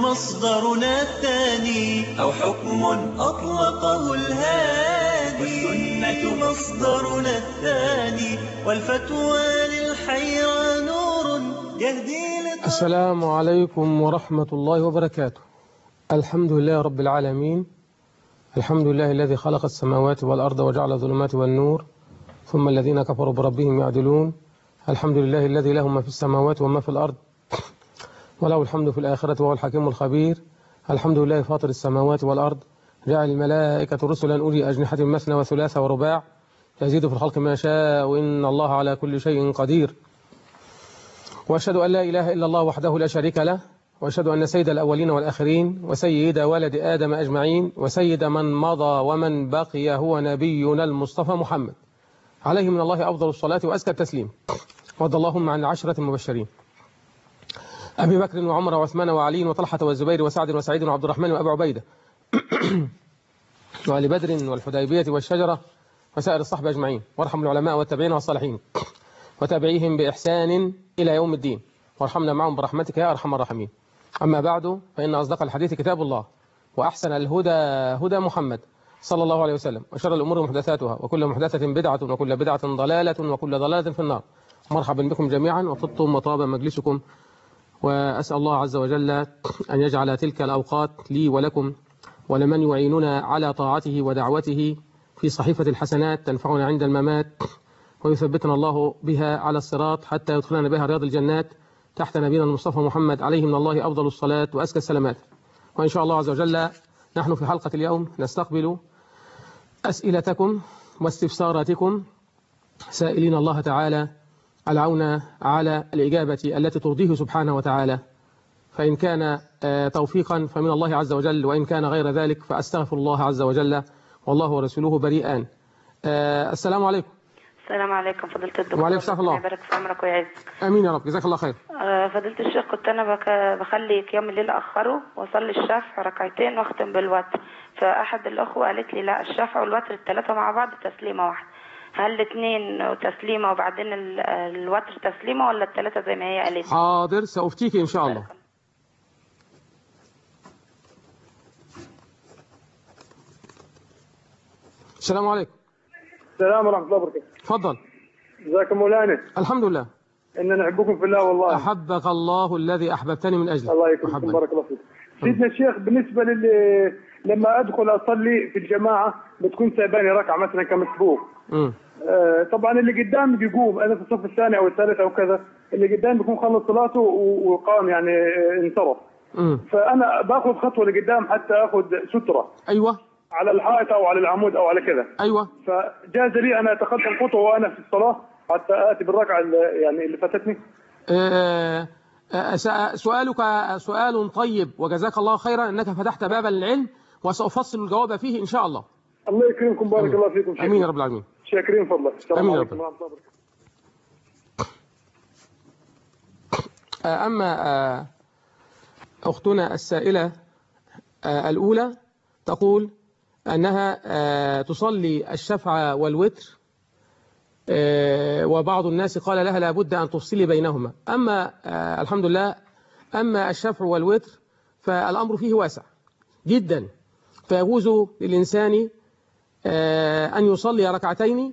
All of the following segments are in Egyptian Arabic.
مصدرنا الثاني أو حكم أطلقه الهادي والسنة مصدرنا الثاني والفتوى للحيرى نور يهدي السلام عليكم ورحمة الله وبركاته الحمد لله رب العالمين الحمد لله الذي خلق السماوات والأرض وجعل الظلمات والنور ثم الذين كفروا بربهم يعدلون الحمد لله الذي له ما في السماوات وما في الأرض وله الحمد في الآخرة وهو الحكيم الخبير الحمد لله فاطر السماوات والأرض جعل الملائكة رسلا أولي أجنحة مثنى وثلاث ورباع يزيد في الخلق ما شاء وإن الله على كل شيء قدير وأشهد أن لا إله إلا الله وحده لا شريك له وأشهد أن سيد الأولين والآخرين وسيد ولد آدم أجمعين وسيد من مضى ومن بقي هو نبينا المصطفى محمد عليه من الله أفضل الصلاة وأزكى التسليم وارض اللهم عن العشرة المبشرين أبي بكر وعمر وعثمان وعلي وطلحة والزبير وسعد وسعيد وعبد الرحمن وأبي عبيدة وآل بدر والحديبية والشجرة وسائر الصحبة أجمعين وارحم العلماء والتابعين والصالحين وتابعيهم بإحسان إلى يوم الدين وارحمنا معهم برحمتك يا أرحم الراحمين أما بعد فإن أصدق الحديث كتاب الله وأحسن الهدى هدى محمد صلى الله عليه وسلم وشر الأمور محدثاتها وكل محدثة بدعة وكل بدعة ضلالة وكل ضلالة في النار مرحبا بكم جميعا وطبتم وطاب مجلسكم وأسأل الله عز وجل أن يجعل تلك الأوقات لي ولكم ولمن يعيننا على طاعته ودعوته في صحيفة الحسنات تنفعنا عند الممات ويثبتنا الله بها على الصراط حتى يدخلنا بها رياض الجنات تحت نبينا المصطفى محمد عليه من الله أفضل الصلاة وأزكى السلامات وإن شاء الله عز وجل نحن في حلقة اليوم نستقبل أسئلتكم واستفساراتكم سائلين الله تعالى العون على الإجابة التي ترضيه سبحانه وتعالى فإن كان توفيقا فمن الله عز وجل وإن كان غير ذلك فأستغفر الله عز وجل والله ورسوله بريئان السلام عليكم السلام عليكم فضيلة الدكتور وعليكم السلام الله يبارك في عمرك ويعزك امين يا رب جزاك الله خير آه، فضيلة الشيخ كنت انا بك... بخلي قيام الليل اخره واصلي الشفع ركعتين واختم بالوتر فاحد الاخوه قالت لي لا الشفع والوتر الثلاثه مع بعض تسليمه واحده هل الاثنين تسليمه وبعدين ال... الوتر تسليمه ولا الثلاثه زي ما هي قالت حاضر سأفتيك إن شاء الله السلام عليكم السلام ورحمة الله وبركاته تفضل ازيك يا مولانا الحمد لله إننا نحبكم في الله والله أحبك الله الذي أحببتني من أجله الله يكرمكم أحبني. بارك الله فيك سيدنا الشيخ بالنسبة لل لما أدخل أصلي في الجماعة بتكون سايباني ركعة مثلا كمسبوق مم. آه، طبعا اللي قدام بيقوم أنا في الصف الثاني أو الثالث أو كذا اللي قدام بيكون خلص صلاته و- وقام يعني آه، انصرف مم. فأنا باخذ خطوة لقدام حتى آخذ سترة أيوة على الحائط أو على العمود أو على كذا أيوة فجاز لي أنا أتقدم خطوة وأنا في الصلاة حتى آتي بالركعة اللي يعني اللي فاتتني آه، آه، سأ- سؤالك سؤال طيب وجزاك الله خيرا أنك فتحت بابا للعلم وسأفصل الجواب فيه إن شاء الله الله يكرمكم بارك أمين. الله فيكم شكرا. أمين يا رب العالمين شاكرين فضلك السلام أمين يا عليكم رب. ورحمة الله وبركاته آه، أما آه، أختنا السائلة آه، الأولى تقول أنها آه، تصلي الشفع والوتر آه، وبعض الناس قال لها لابد أن تفصلي بينهما أما آه، الحمد لله أما الشفع والوتر فالأمر فيه واسع جدا فيجوز للإنسان آه، أن يصلي ركعتين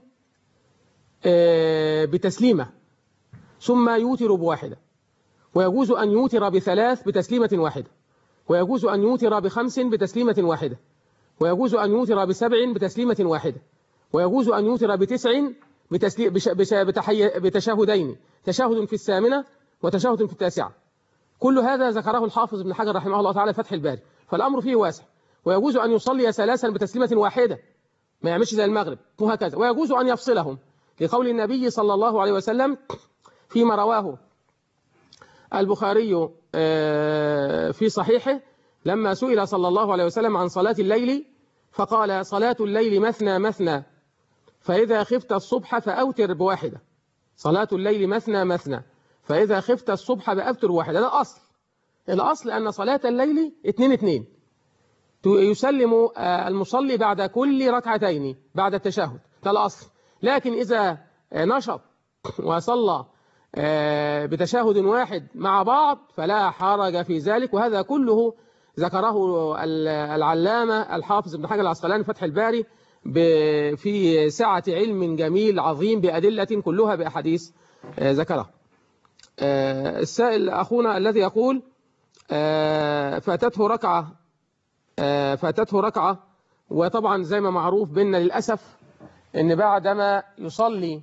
آه، بتسليمة ثم يوتر بواحدة ويجوز أن يوتر بثلاث بتسليمة واحدة ويجوز أن يوتر بخمس بتسليمة واحدة ويجوز أن يوتر بسبع بتسليمة واحدة ويجوز أن يوتر بتسع بتسلي... بش... بش... بتحي... بتشهدين تشهد في الثامنة وتشهد في التاسعة كل هذا ذكره الحافظ ابن حجر رحمه الله تعالى فتح الباري فالأمر فيه واسع ويجوز أن يصلي ثلاثا بتسليمة واحدة ما يعملش زي المغرب وهكذا ويجوز أن يفصلهم لقول النبي صلى الله عليه وسلم فيما رواه البخاري آه، في صحيحه لما سئل صلى الله عليه وسلم عن صلاة الليل فقال صلاة الليل مثنى مثنى فإذا خفت الصبح فأوتر بواحدة صلاة الليل مثنى مثنى فإذا خفت الصبح بأوتر واحدة ده الأصل الأصل أن صلاة الليل اتنين اتنين يسلم آه، المصلي بعد كل ركعتين بعد التشهد ده الأصل لكن إذا آه، نشط وصلى آه، بتشهد واحد مع بعض فلا حرج في ذلك وهذا كله ذكره ال- العلامة الحافظ ابن حجر العسقلاني فتح الباري ب- في سعة علم جميل عظيم بأدلة كلها بأحاديث آه، ذكرها آه، السائل أخونا الذي يقول آه، فاتته ركعة آه، فاتته ركعة وطبعا زي ما معروف بينا للأسف ان بعدما يصلي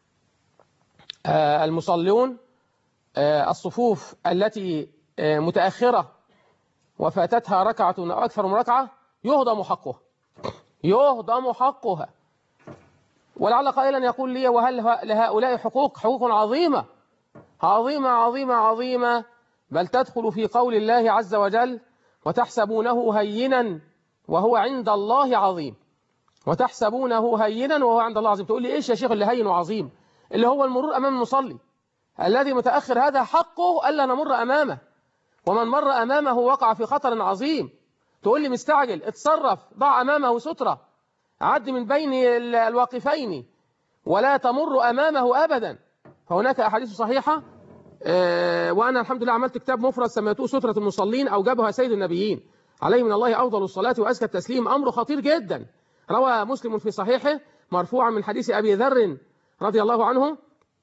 آه، المصلون آه، الصفوف التي آه، متأخرة وفاتتها ركعة أو أكثر من ركعة يهضم حقها يهضم حقها ولعل قائلا يقول لي وهل لهؤلاء حقوق حقوق عظيمة عظيمة عظيمة عظيمة بل تدخل في قول الله عز وجل وتحسبونه هينا وهو عند الله عظيم وتحسبونه هينا وهو عند الله عظيم تقول لي ايش يا شيخ اللي هين وعظيم اللي هو المرور امام المصلي الذي متاخر هذا حقه الا نمر امامه ومن مر امامه وقع في خطر عظيم تقول لي مستعجل اتصرف ضع امامه ستره عد من بين ال- الواقفين ولا تمر امامه ابدا فهناك احاديث صحيحه آه، وانا الحمد لله عملت كتاب مفرد سميته ستره المصلين اوجبها سيد النبيين عليه من الله افضل الصلاه وازكى التسليم امر خطير جدا روى مسلم في صحيحه مرفوعا من حديث أبي ذر رضي الله عنه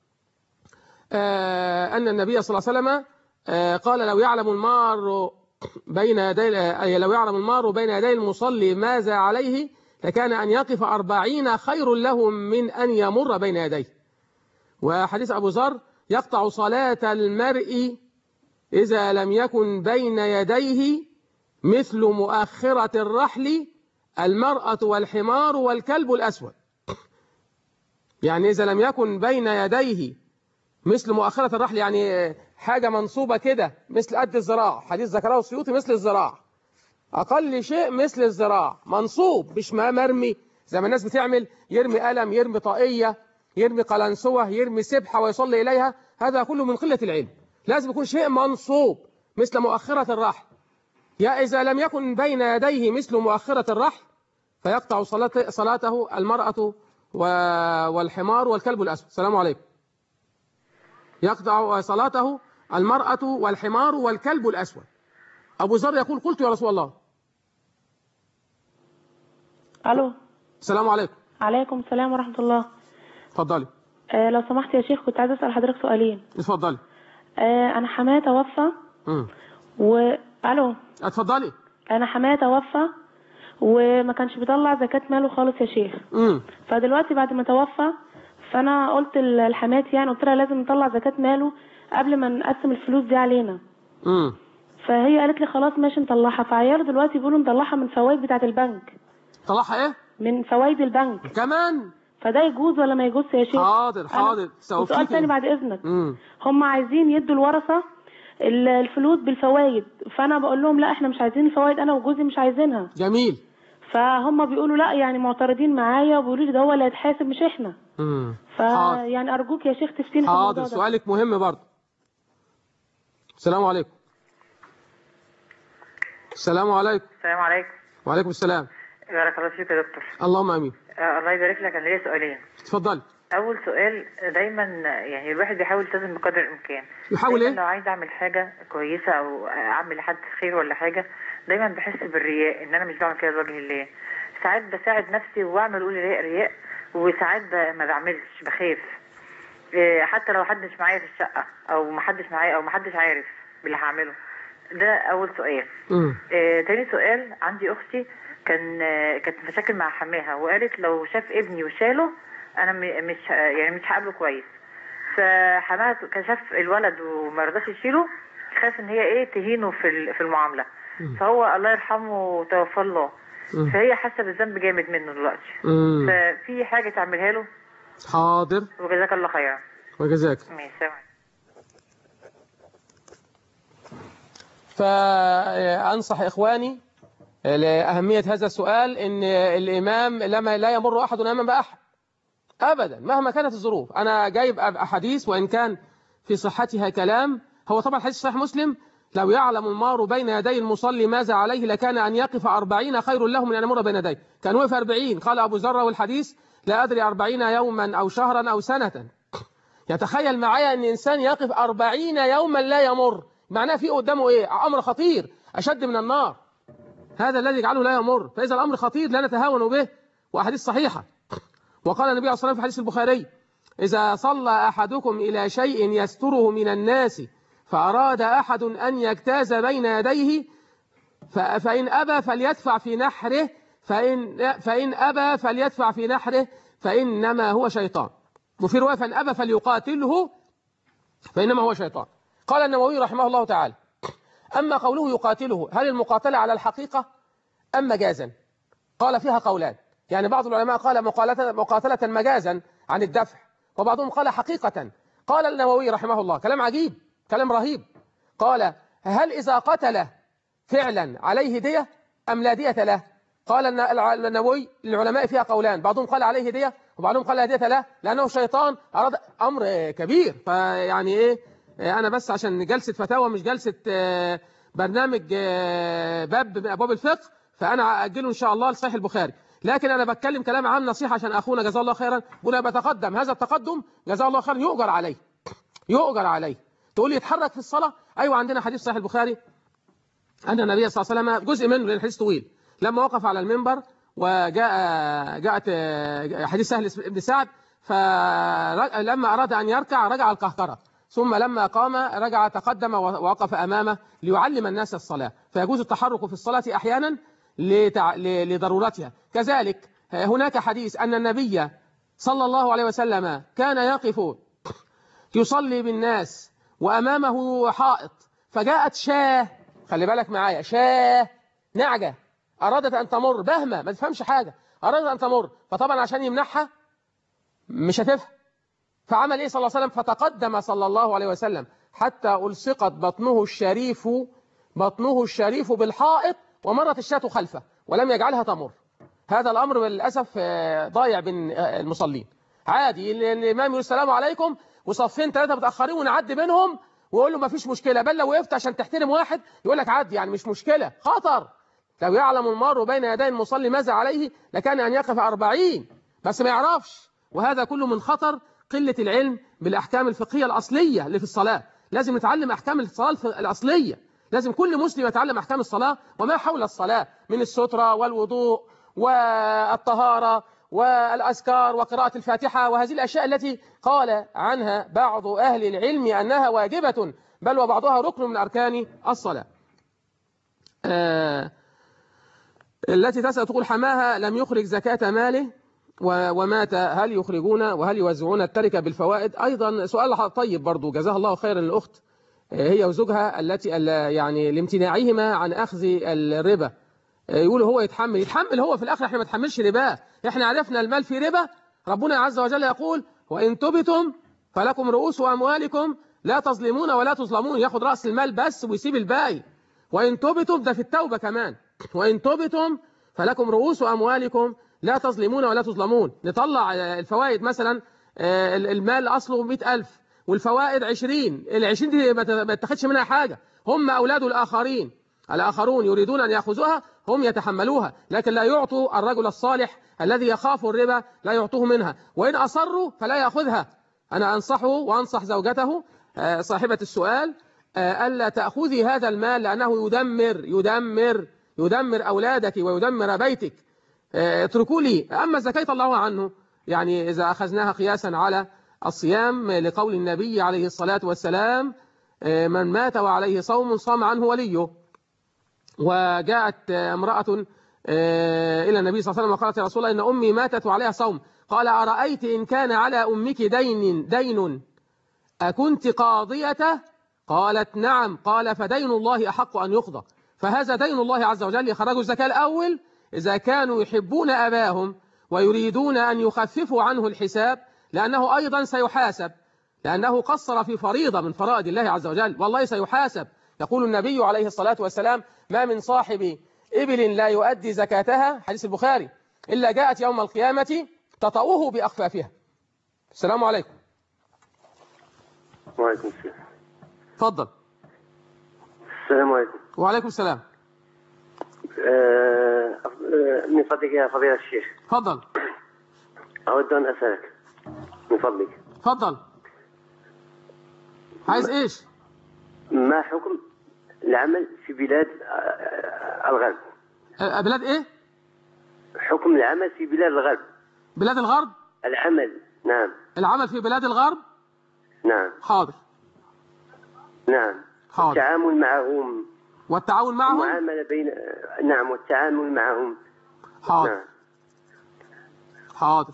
آه، أن النبي صلى الله عليه وسلم آه، قال لو يعلم المار بين يدي أي لو يعلم المار بين يدي المصلي ماذا عليه لكان أن يقف أربعين خير له من أن يمر بين يديه وحديث أبو ذر يقطع صلاة المرء إذا لم يكن بين يديه مثل مؤخرة الرحل المرأة والحمار والكلب الأسود يعني إذا لم يكن بين يديه مثل مؤخرة الرحل يعني حاجة منصوبة كده مثل قد الذراع حديث ذكره السيوطي مثل الذراع أقل شيء مثل الذراع منصوب مش ما مرمي زي ما الناس بتعمل يرمي قلم يرمي طاقية يرمي قلنسوة يرمي سبحة ويصلي إليها هذا كله من قلة العلم لازم يكون شيء منصوب مثل مؤخرة الرحل يا إذا لم يكن بين يديه مثل مؤخرة الرحل فيقطع صلاة- صلاته المرأة و- والحمار والكلب الأسود السلام عليكم يقطع صلاته المرأة والحمار والكلب الأسود أبو ذر يقول قلت يا رسول الله الو السلام عليكم عليكم السلام ورحمه الله اتفضلي آه لو سمحت يا شيخ كنت عايزه اسال حضرتك سؤالين اتفضلي آه انا حماية توفى امم و الو اتفضلي انا حماية توفى وما كانش بيطلع زكاة ماله خالص يا شيخ امم فدلوقتي بعد ما توفى فانا قلت ل- لحماتي يعني قلت لها لازم نطلع زكاة ماله قبل ما نقسم الفلوس دي علينا امم فهي قالت لي خلاص ماشي نطلعها فعيال دلوقتي بيقولوا نطلعها من فوائد بتاعة البنك طلعها ايه من فوائد البنك كمان فده يجوز ولا ما يجوزش يا شيخ حاضر حاضر أنا- وسؤال تاني بعد اذنك امم هم عايزين يدوا الورثه ال- الفلوس بالفوائد فانا بقول لهم لا احنا مش عايزين الفوائد انا وجوزي مش عايزينها جميل فهم بيقولوا لا يعني معترضين معايا وبيقولوا لي ده هو اللي هيتحاسب مش احنا امم حاضر فيعني ارجوك يا شيخ تفتيني في حاضر الموضوع ده سؤالك مهم برضه السلام عليكم السلام عليكم السلام عليكم وعليكم السلام بارك الله فيك يا دكتور اللهم امين آه الله يبارك لك انا ليا سؤالين اتفضلي اول سؤال دايما يعني الواحد بيحاول يلتزم بقدر الامكان يحاول دايما ايه لو عايز اعمل حاجه كويسه او اعمل لحد خير ولا حاجه دايما بحس بالرياء ان انا مش بعمل كده لوجه الله ساعات بساعد نفسي واعمل اقول رياء رياء وساعات ب- ما بعملش بخاف إيه، حتى لو حد مش معايا في الشقه او ما حدش معايا او ما حدش عارف باللي هعمله ده اول سؤال امم آه، تاني سؤال عندي اختي كان آه، كانت مشاكل مع حماها وقالت لو شاف ابني وشاله انا م- مش ه- يعني مش هقابله كويس فحماها كان شاف الولد وما رضاش يشيله خاف ان هي ايه تهينه في ال- في المعامله فهو الله يرحمه توفى الله مم. فهي حاسه بالذنب جامد منه دلوقتي امم ففي حاجه تعملها له حاضر وجزاك الله خيرا وجزاك ماشي سلام فأنصح إخواني لأهمية هذا السؤال إن الإمام لما لا يمر أحد أمام أحد أبدا مهما كانت الظروف أنا جايب أحاديث وإن كان في صحتها كلام هو طبعا حديث صحيح مسلم لو يعلم المار بين يدي المصلي ماذا عليه لكان أن يقف أربعين خير له من أن يمر بين يديه كان وقف أربعين قال أبو ذر والحديث لا أدري أربعين يوما أو شهرا أو سنة يتخيل معايا أن إنسان يقف أربعين يوما لا يمر معناه في قدامه إيه أمر خطير أشد من النار هذا الذي يجعله لا يمر فإذا الأمر خطير لا نتهاون به وأحاديث صحيحة وقال النبي عليه الصلاة والسلام في حديث البخاري إذا صلى أحدكم إلى شيء يستره من الناس فأراد أحد أن يجتاز بين يديه ف- فإن أبى فليدفع في نحره فإن, فإن أبى فليدفع في نحره فإنما هو شيطان وفي رواية فإن أبى فليقاتله فإنما هو شيطان قال النووي رحمه الله تعالى أما قوله يقاتله هل المقاتلة على الحقيقة أم مجازا قال فيها قولان يعني بعض العلماء قال مقالة- مقاتلة مجازا عن الدفع وبعضهم قال حقيقة قال النووي رحمه الله كلام عجيب كلام رهيب قال هل إذا قتل فعلا عليه دية أم لا دية له قال الن- الع- النووي للعلماء فيها قولان بعضهم قال عليه دية وبعضهم قال لا دية له لأنه شيطان أراد أمر كبير فيعني إيه أنا بس عشان جلسة فتاوى مش جلسة آه، برنامج آه، باب من أبواب الفقه فأنا أجله إن شاء الله لصحيح البخاري لكن أنا بتكلم كلام عام نصيحة عشان أخونا جزاه الله خيرا بقول بتقدم هذا التقدم جزاه الله خيرا يؤجر عليه يؤجر عليه تقول لي يتحرك في الصلاة أيوة عندنا حديث صحيح البخاري أن النبي صلى الله عليه وسلم جزء منه لأن الحديث طويل لما وقف على المنبر وجاء جاءت آه، حديث سهل بن سعد فلما أراد أن يركع رجع القهقرة ثم لما قام رجع تقدم ووقف أمامه ليعلم الناس الصلاة فيجوز التحرك في الصلاة أحيانا لتع... ل- لضرورتها كذلك آه، هناك حديث أن النبي صلى الله عليه وسلم كان يقف يصلي بالناس وأمامه حائط فجاءت شاه خلي بالك معايا شاه نعجة أرادت أن تمر بهمة ما تفهمش حاجة أرادت أن تمر فطبعا عشان يمنعها مش هتفهم فعمل إيه صلى الله عليه وسلم فتقدم صلى الله عليه وسلم حتى ألصقت بطنه الشريف بطنه الشريف بالحائط ومرت الشاة خلفه ولم يجعلها تمر هذا الأمر للأسف آه، ضايع بين آه، المصلين عادي ال- الإمام يقول السلام عليكم وصفين ثلاثة متأخرين ونعدي بينهم ويقول له ما فيش مشكلة بل لو وقفت عشان تحترم واحد يقول لك عدي يعني مش مشكلة خطر لو يعلم المار بين يدي المصلي ماذا عليه لكان أن يقف أربعين بس ما يعرفش وهذا كله من خطر قلة العلم بالأحكام الفقهية الأصلية اللي في الصلاة لازم نتعلم أحكام الصلاة الف- الأصلية لازم كل مسلم يتعلم أحكام الصلاة وما حول الصلاة من السترة والوضوء والطهارة والأذكار وقراءة الفاتحة وهذه الأشياء التي قال عنها بعض أهل العلم أنها واجبة بل وبعضها ركن من أركان الصلاة آه، التي تسأل تقول حماها لم يخرج زكاة ماله و- ومات هل يخرجون وهل يوزعون التركة بالفوائد أيضا سؤال طيب برضو جزاها الله خيرا الأخت آه، هي وزوجها التي ال- يعني لامتناعهما عن أخذ الربا آه، يقولوا هو يتحمل يتحمل هو في الآخر احنا ما نتحملش رباه احنا عرفنا المال في ربا ربنا عز وجل يقول وإن تبتم فلكم رؤوس أموالكم لا تظلمون ولا تظلمون ياخد رأس المال بس ويسيب الباقي وإن تبتم ده في التوبة كمان وإن تبتم فلكم رؤوس أموالكم لا تظلمون ولا تظلمون نطلع آه، الفوائد مثلا آه، المال أصله 100000 والفوائد 20 ال 20 دي ما ت- ما تاخدش منها حاجة هم أولاد الآخرين الآخرون يريدون أن يأخذوها هم يتحملوها لكن لا يعطوا الرجل الصالح الذي يخاف الربا لا يعطوه منها وإن أصروا فلا يأخذها أنا أنصحه وأنصح زوجته آه، صاحبة السؤال آه، ألا تأخذي هذا المال لأنه يدمر يدمر يدمر أولادك ويدمر بيتك آه، اتركوا لي أما الزكاة طلعوها عنه يعني إذا أخذناها قياسا على الصيام لقول النبي عليه الصلاة والسلام آه، من مات وعليه صوم صام عنه وليه وجاءت امرأة آه، إلى النبي صلى الله عليه وسلم وقالت يا رسول الله إن أمي ماتت وعليها صوم قال أرأيت إن كان على أمك دين دين أكنت قاضية قالت نعم قال فدين الله أحق أن يقضى فهذا دين الله عز وجل يخرجوا الزكاة الأول إذا كانوا يحبون أباهم ويريدون أن يخففوا عنه الحساب لأنه أيضا سيحاسب لأنه قصر في فريضة من فرائض الله عز وجل والله سيحاسب يقول النبي عليه الصلاة والسلام ما من صاحب إبل لا يؤدي زكاتها حديث البخاري إلا جاءت يوم القيامة تطأوه بأخفافها السلام عليكم وعليكم السلام تفضل السلام عليكم وعليكم السلام آه، آه، من فضلك يا فضيلة الشيخ تفضل أود أن أسألك من فضلك تفضل عايز ايش ما حكم العمل في بلاد آه، الغرب آه، بلاد ايه حكم العمل في بلاد الغرب بلاد الغرب العمل نعم العمل في بلاد الغرب نعم حاضر نعم حاضر التعامل معهم والتعاون معهم المعاملة بين نعم والتعامل معهم حاضر نعم حاضر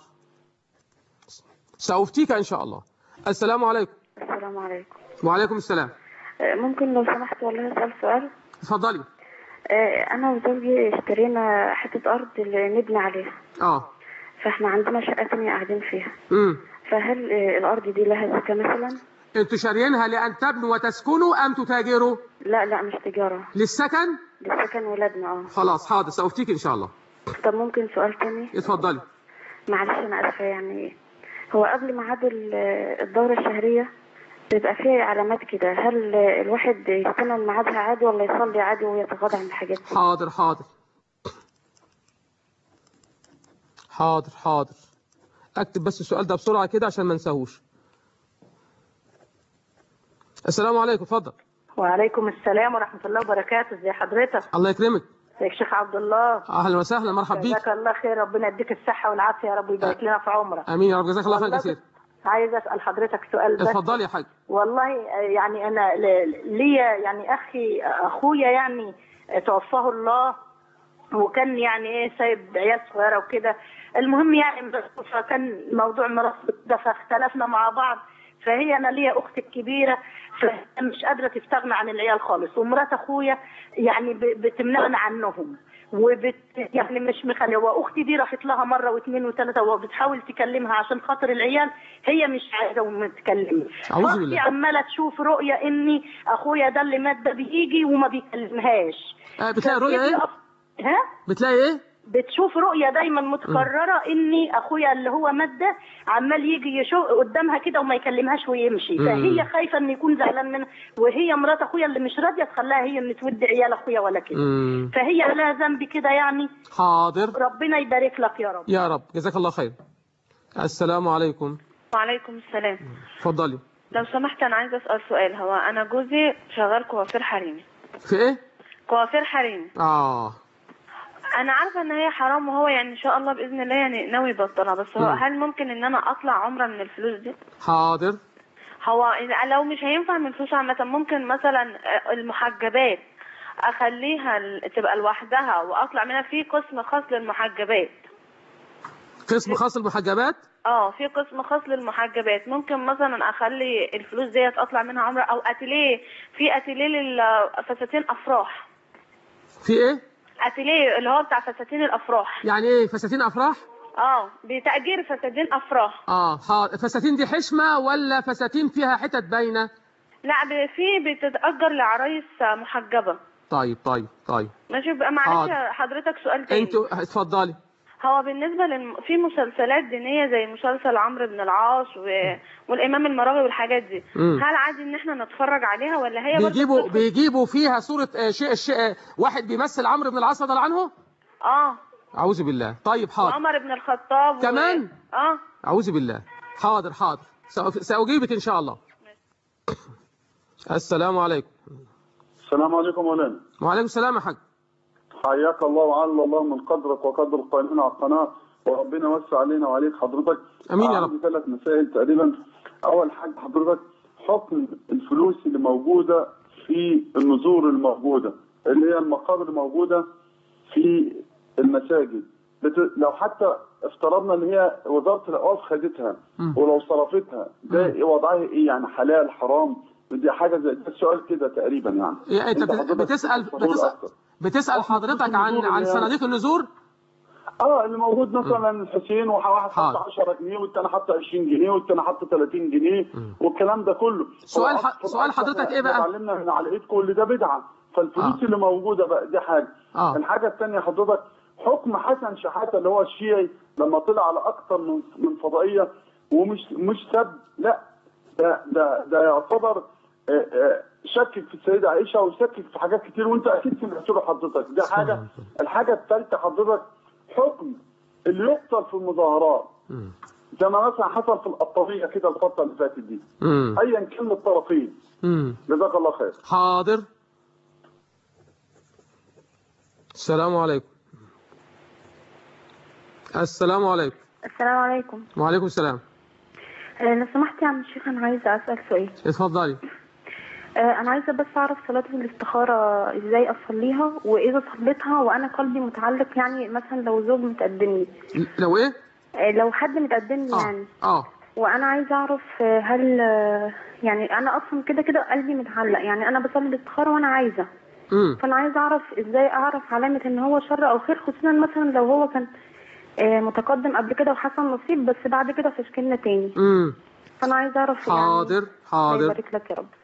سأفتيك إن شاء الله السلام عليكم السلام عليكم وعليكم السلام آه، ممكن لو سمحت والله اسال سؤال اتفضلي آه، انا وزوجي اشترينا حته ارض اللي نبني عليها اه فاحنا عندنا شقه تانية قاعدين فيها امم فهل آه، الارض دي لها زكاه مثلا انتوا شاريينها لأن تبنوا وتسكنوا أم تتاجروا لا لا مش تجاره للسكن لسكن ولادنا اه خلاص حاضر سأفتيك إن شاء الله طب ممكن سؤال تاني اتفضلي معلش انا اسفه يعني هو قبل ميعاد ال- الدوره الشهريه بيبقى فيه علامات كده هل الواحد يستنى ميعادها عادي ولا يصلي عادي ويتغاضى عن الحاجات دي حاضر حاضر حاضر حاضر اكتب بس السؤال ده بسرعة كده عشان ما انساهوش السلام عليكم اتفضل وعليكم السلام ورحمة الله وبركاته ازي حضرتك الله يكرمك ازيك شيخ عبد الله اهلا وسهلا مرحبا بيك جزاك الله خير ربنا يديك الصحة والعافية يا رب ويبارك لنا في عمرك امين يا رب جزاك الله خير والله كثير بس عايز اسأل حضرتك سؤال بس اتفضلي يا حاج والله يعني انا ل- ليا يعني اخي اخويا يعني توفاه الله وكان يعني ايه سايب عيال صغيره وكده المهم يعني فكان موضوع ميراث ده فاختلفنا مع بعض فهي انا ليا اختي الكبيره فهي مش قادره تستغنى عن العيال خالص ومرات اخويا يعني ب- بتمنعنا عنهم وبت يعني مش مخليه واختي دي راحت لها مره واثنين وثلاثه وبتحاول تكلمها عشان خاطر العيال هي مش عايزه وما تكلمش أعوذ فاختي بالله. عماله تشوف رؤيه اني اخويا ده اللي مات ده بيجي وما بيكلمهاش آه، بتلاقي رؤية ايه ها بتلاقي ايه بتشوف رؤية دايما متكررة اني اخويا اللي هو مات ده عمال يجي يشوف قدامها كده وما يكلمهاش ويمشي مم. فهي خايفة ان يكون زعلان منها وهي مرات اخويا اللي مش راضية تخليها هي اللي تودي عيال اخويا ولا كده مم. فهي لها ذنب كده يعني حاضر ربنا يبارك لك يا رب يا رب جزاك الله خير السلام عليكم وعليكم السلام اتفضلي لو سمحت انا عايزه اسال سؤال هو انا جوزي شغال كوافير حريمي في ايه كوافير حريمي اه انا عارفه ان هي حرام وهو يعني ان شاء الله باذن الله يعني ناوي يبطلها بس هو مم. هل ممكن ان انا اطلع عمره من الفلوس دي حاضر هو إذا- لو مش هينفع من الفلوس عامه ممكن مثلا المحجبات اخليها ال- تبقى لوحدها واطلع منها في قسم خاص للمحجبات قسم خاص المحجبات اه في قسم خاص للمحجبات ممكن مثلا اخلي الفلوس ديت اطلع منها عمره او اتيليه في اتيليه للفساتين افراح في ايه اتيليه اللي هو بتاع فساتين الافراح يعني ايه فساتين افراح اه بتأجير فساتين افراح اه حاضر الفساتين دي حشمة ولا فساتين فيها حتت باينة لا ب- في بتتأجر لعرايس محجبة طيب طيب طيب ماشي بقى معلش حاضر. حضرتك سؤال تاني انتوا اتفضلي هو بالنسبة للم... في مسلسلات دينية زي مسلسل عمرو بن العاص و... والإمام المراغي والحاجات دي مم. هل عادي إن احنا نتفرج عليها ولا هي برضه بيجيبوا بتدخل- بيجيبوا فيها صورة آه، شيء شيء آه، واحد بيمثل عمرو بن العاص رضي الله عنه اه اعوذ بالله طيب حاضر وعمر بن الخطاب كمان؟ و... اه اعوذ بالله حاضر حاضر سأف- ساجيبك ان شاء الله السلام عليكم السلام عليكم مولانا وعليكم السلام يا حاج حياك الله وعلى الله من قدرك وقدر القائمين على القناة وربنا يوسع علينا وعليك حضرتك امين يا عندي ثلاث مسائل تقريبا اول حاجه حضرتك حكم الفلوس اللي موجوده في النذور الموجوده اللي هي المقابر الموجوده في المساجد بت... لو حتى افترضنا ان هي وزاره الاوقاف خدتها مم. ولو صرفتها ده وضعها ايه يعني حلال حرام دي حاجه زي ده سؤال كده تقريبا يعني يعني انت بت- حضرتك بتسال تفضل بتسال أكتر. بتسال حضرتك عن النذور عن اللي هي- صناديق النذور اه اللي موجود مثلا الحسين وواحد حاضر. حط 10 جنيه والتاني حط 20 جنيه والتاني حط 30 جنيه والكلام ده كله سؤال هو ح- أكثر- سؤال أكثر حضرتك إحنا إيه بقى؟ اتعلمنا من على الايد كل ده بدعه فالفلوس آه. اللي موجوده بقى دي حاجه آه. الحاجه الثانيه حضرتك حكم حسن شحاته اللي هو الشيعي لما طلع على اكثر من من فضائيه ومش مش سب لا ده ده ده يعتبر آه، آه، شكك في السيده عائشه وشكك في حاجات كتير وانت اكيد سمعت له حضرتك دي حاجه الحاجه الثالثه حضرتك حكم اللي يقتل في المظاهرات زي ما مثلا حصل في القطاميه كده الفتره اللي فاتت دي امم ايا كان الطرفين امم جزاك الله خير حاضر السلام عليكم السلام عليكم السلام عليكم وعليكم السلام آه، لو سمحت يا عم الشيخ انا عايزه اسال سؤال اتفضلي آه، انا عايزه بس اعرف صلاه الاستخاره ازاي اصليها واذا صليتها وانا قلبي متعلق يعني مثلا لو زوج متقدم لي لو ايه آه، لو حد متقدم لي اه يعني اه وانا عايزه اعرف آه، هل آه، يعني انا اصلا كده كده قلبي متعلق يعني انا بصلي الاستخاره وانا عايزه امم فانا عايزه اعرف ازاي اعرف علامه ان هو شر او خير خصوصا مثلا لو هو كان آه، متقدم قبل كده وحصل نصيب بس بعد كده فشكلنا تاني امم فانا عايزه اعرف يعني حاضر الله حاضر يبارك لك يا رب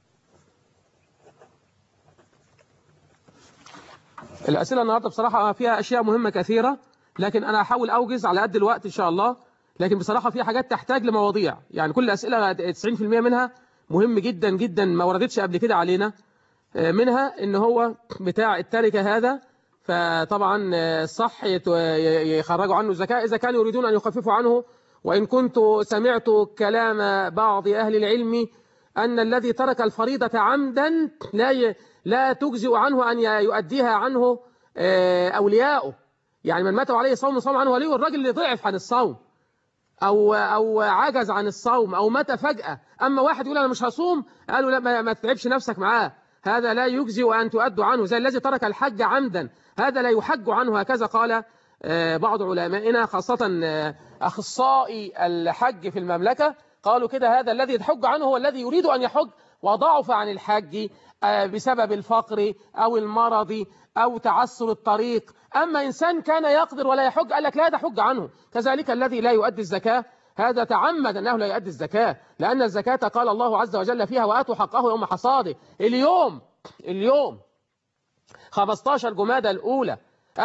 الأسئلة النهاردة بصراحة فيها أشياء مهمة كثيرة لكن أنا هحاول أوجز على قد الوقت إن شاء الله لكن بصراحة في حاجات تحتاج لمواضيع يعني كل الأسئلة 90% منها مهم جدا جدا ما وردتش قبل كده علينا آه، منها إن هو بتاع التركة هذا فطبعا آه، صح يت- ي- يخرجوا عنه الزكاة إذا كانوا يريدون أن يخففوا عنه وإن كنت سمعت كلام بعض أهل العلم أن الذي ترك الفريضة عمدا لا ي... لا تجزئ عنه أن ي- يؤديها عنه آه، أولياؤه يعني من مات عليه صوم صام عنه وليه الراجل اللي ضعف عن الصوم أو أو عجز عن الصوم أو مات فجأة أما واحد يقول أنا مش هصوم قالوا لا ما, ما تتعبش نفسك معاه هذا لا يجزئ أن تؤدوا عنه زي الذي ترك الحج عمدا هذا لا يحج عنه هكذا قال آه، بعض علمائنا خاصة آه، أخصائي الحج في المملكة قالوا كده هذا الذي يحج عنه هو الذي يريد أن يحج وضعف عن الحج آه، بسبب الفقر أو المرض أو تعسر الطريق أما إنسان كان يقدر ولا يحج قال لك لا ده حج عنه كذلك الذي لا يؤدي الزكاة هذا تعمد أنه لا يؤدي الزكاة لأن الزكاة قال الله عز وجل فيها وآتوا حقه يوم حصاده اليوم اليوم 15 جمادى الأولى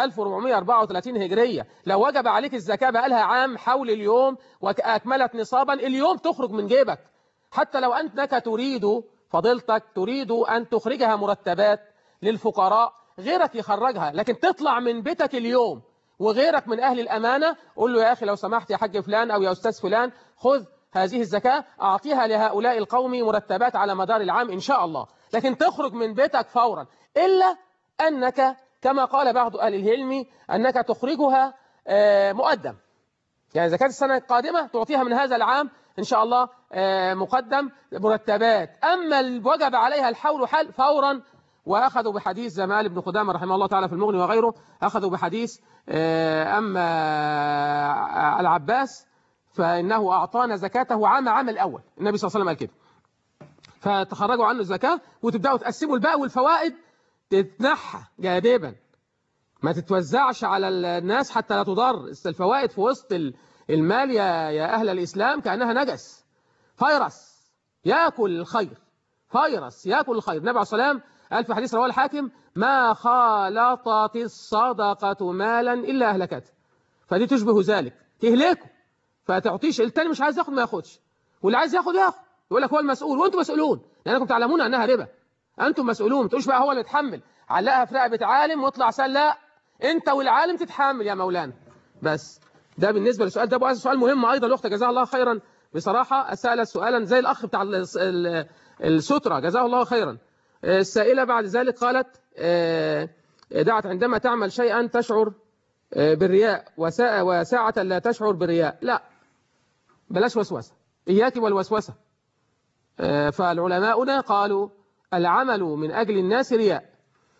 1434 هجرية لو وجب عليك الزكاة بقى لها عام حول اليوم وأكملت نصابا اليوم تخرج من جيبك حتى لو أنك تريد فضيلتك تريد أن تخرجها مرتبات للفقراء غيرك يخرجها لكن تطلع من بيتك اليوم وغيرك من أهل الأمانة قول له يا أخي لو سمحت يا حاج فلان أو يا أستاذ فلان خذ هذه الزكاة أعطيها لهؤلاء القوم مرتبات على مدار العام إن شاء الله لكن تخرج من بيتك فورا إلا أنك كما قال بعض أهل العلم أنك تخرجها آه، مقدم يعني زكاة السنة القادمة تعطيها من هذا العام إن شاء الله آه، مقدم مرتبات أما الوجب عليها الحول حل فورا وأخذوا بحديث زمال بن قدامة رحمه الله تعالى في المغني وغيره أخذوا بحديث آه، أما العباس فإنه أعطانا زكاته عام عام الأول النبي صلى الله عليه وسلم قال كده فتخرجوا عنه الزكاة وتبدأوا تقسموا الباقي والفوائد تتنحى جانبا ما تتوزعش على الناس حتى لا تضر الفوائد في وسط المال يا, يا أهل الإسلام كأنها نجس فيروس يأكل الخير فيروس يأكل الخير النبي عليه الصلاة والسلام قال في حديث رواه الحاكم ما خالطت الصدقة مالا إلا أهلكته فدي تشبه ذلك تهلكه فتعطيش التاني مش عايز ياخد ما ياخدش واللي عايز ياخد ياخد يقول لك هو المسؤول وانتم مسؤولون لانكم تعلمون انها ربا انتم مسؤولون ما تقولش بقى هو اللي يتحمل علقها في رقبه عالم واطلع سال لا انت والعالم تتحمل يا مولانا بس ده بالنسبه للسؤال ده بقى سؤال مهم ايضا الاخت جزاها الله خيرا بصراحه سالت سؤالا زي الاخ بتاع ال- ال- الستره جزاه الله خيرا السائله بعد ذلك قالت آه، دعت عندما تعمل شيئا تشعر آه، بالرياء وساعة, وساعة لا تشعر بالرياء لا بلاش وسوسة إياك والوسوسة آه، فالعلماؤنا قالوا العمل من أجل الناس رياء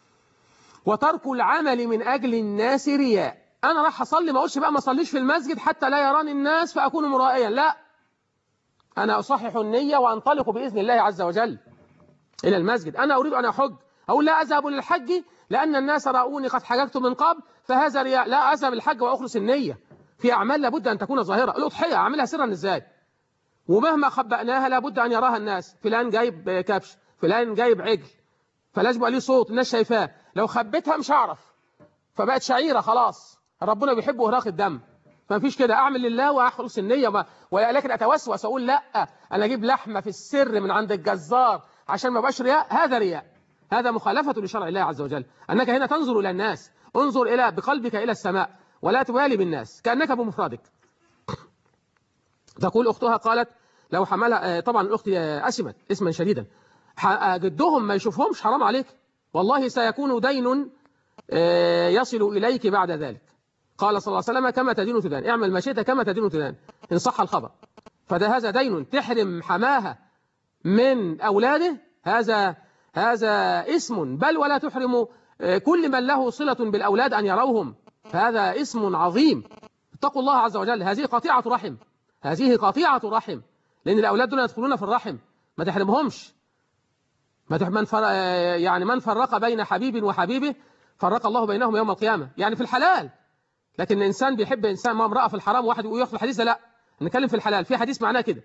وترك العمل من أجل الناس رياء أنا راح أصلي ما أقولش بقى ما أصليش في المسجد حتى لا يراني الناس فأكون مرائيا لا أنا أصحح النية وأنطلق بإذن الله عز وجل إلى المسجد أنا أريد أن أحج أقول لا أذهب للحج لأن الناس رأوني قد حججت من قبل فهذا رياء لا أذهب الحج وأخلص النية في أعمال لابد أن تكون ظاهرة الأضحية أعملها سرا إزاي ومهما خبأناها لابد أن يراها الناس فلان جايب كبش فلان جايب عجل فلازم يبقى ليه صوت الناس شايفاه لو خبيتها مش هعرف فبقت شعيرة خلاص ربنا بيحب إهراق الدم فما فيش كده أعمل لله وأخلص النية ما ولكن أتوسوس أقول لا أنا أجيب لحمة في السر من عند الجزار عشان ما بقاش رياء هذا رياء هذا مخالفة لشرع الله عز وجل أنك هنا تنظر إلى الناس انظر إلى بقلبك إلى السماء ولا تبالي بالناس كأنك بمفردك تقول أختها قالت لو حملها آه، طبعا الأخت آه، أسمت اسما شديدا ح- آه، جدهم ما يشوفهمش حرام عليك والله سيكون دين آه، يصل إليك بعد ذلك قال صلى الله عليه وسلم كما تدين تدان اعمل ما شئت كما تدين تدان إن صح الخبر فده هذا دين تحرم حماها من أولاده هذا هذا اسم بل ولا تحرم آه، كل من له صلة بالأولاد أن يروهم هذا اسم عظيم اتقوا الله عز وجل هذه قطيعة رحم هذه قطيعة رحم لأن الأولاد دول يدخلون في الرحم ما تحرمهمش ما تح- من فر... آه، يعني من فرق بين حبيب وحبيبه فرق الله بينهم يوم القيامة يعني في الحلال لكن الإنسان بيحب إنسان ما امرأة في الحرام واحد وياخد الحديث ده لا نتكلم في الحلال في حديث معناه كده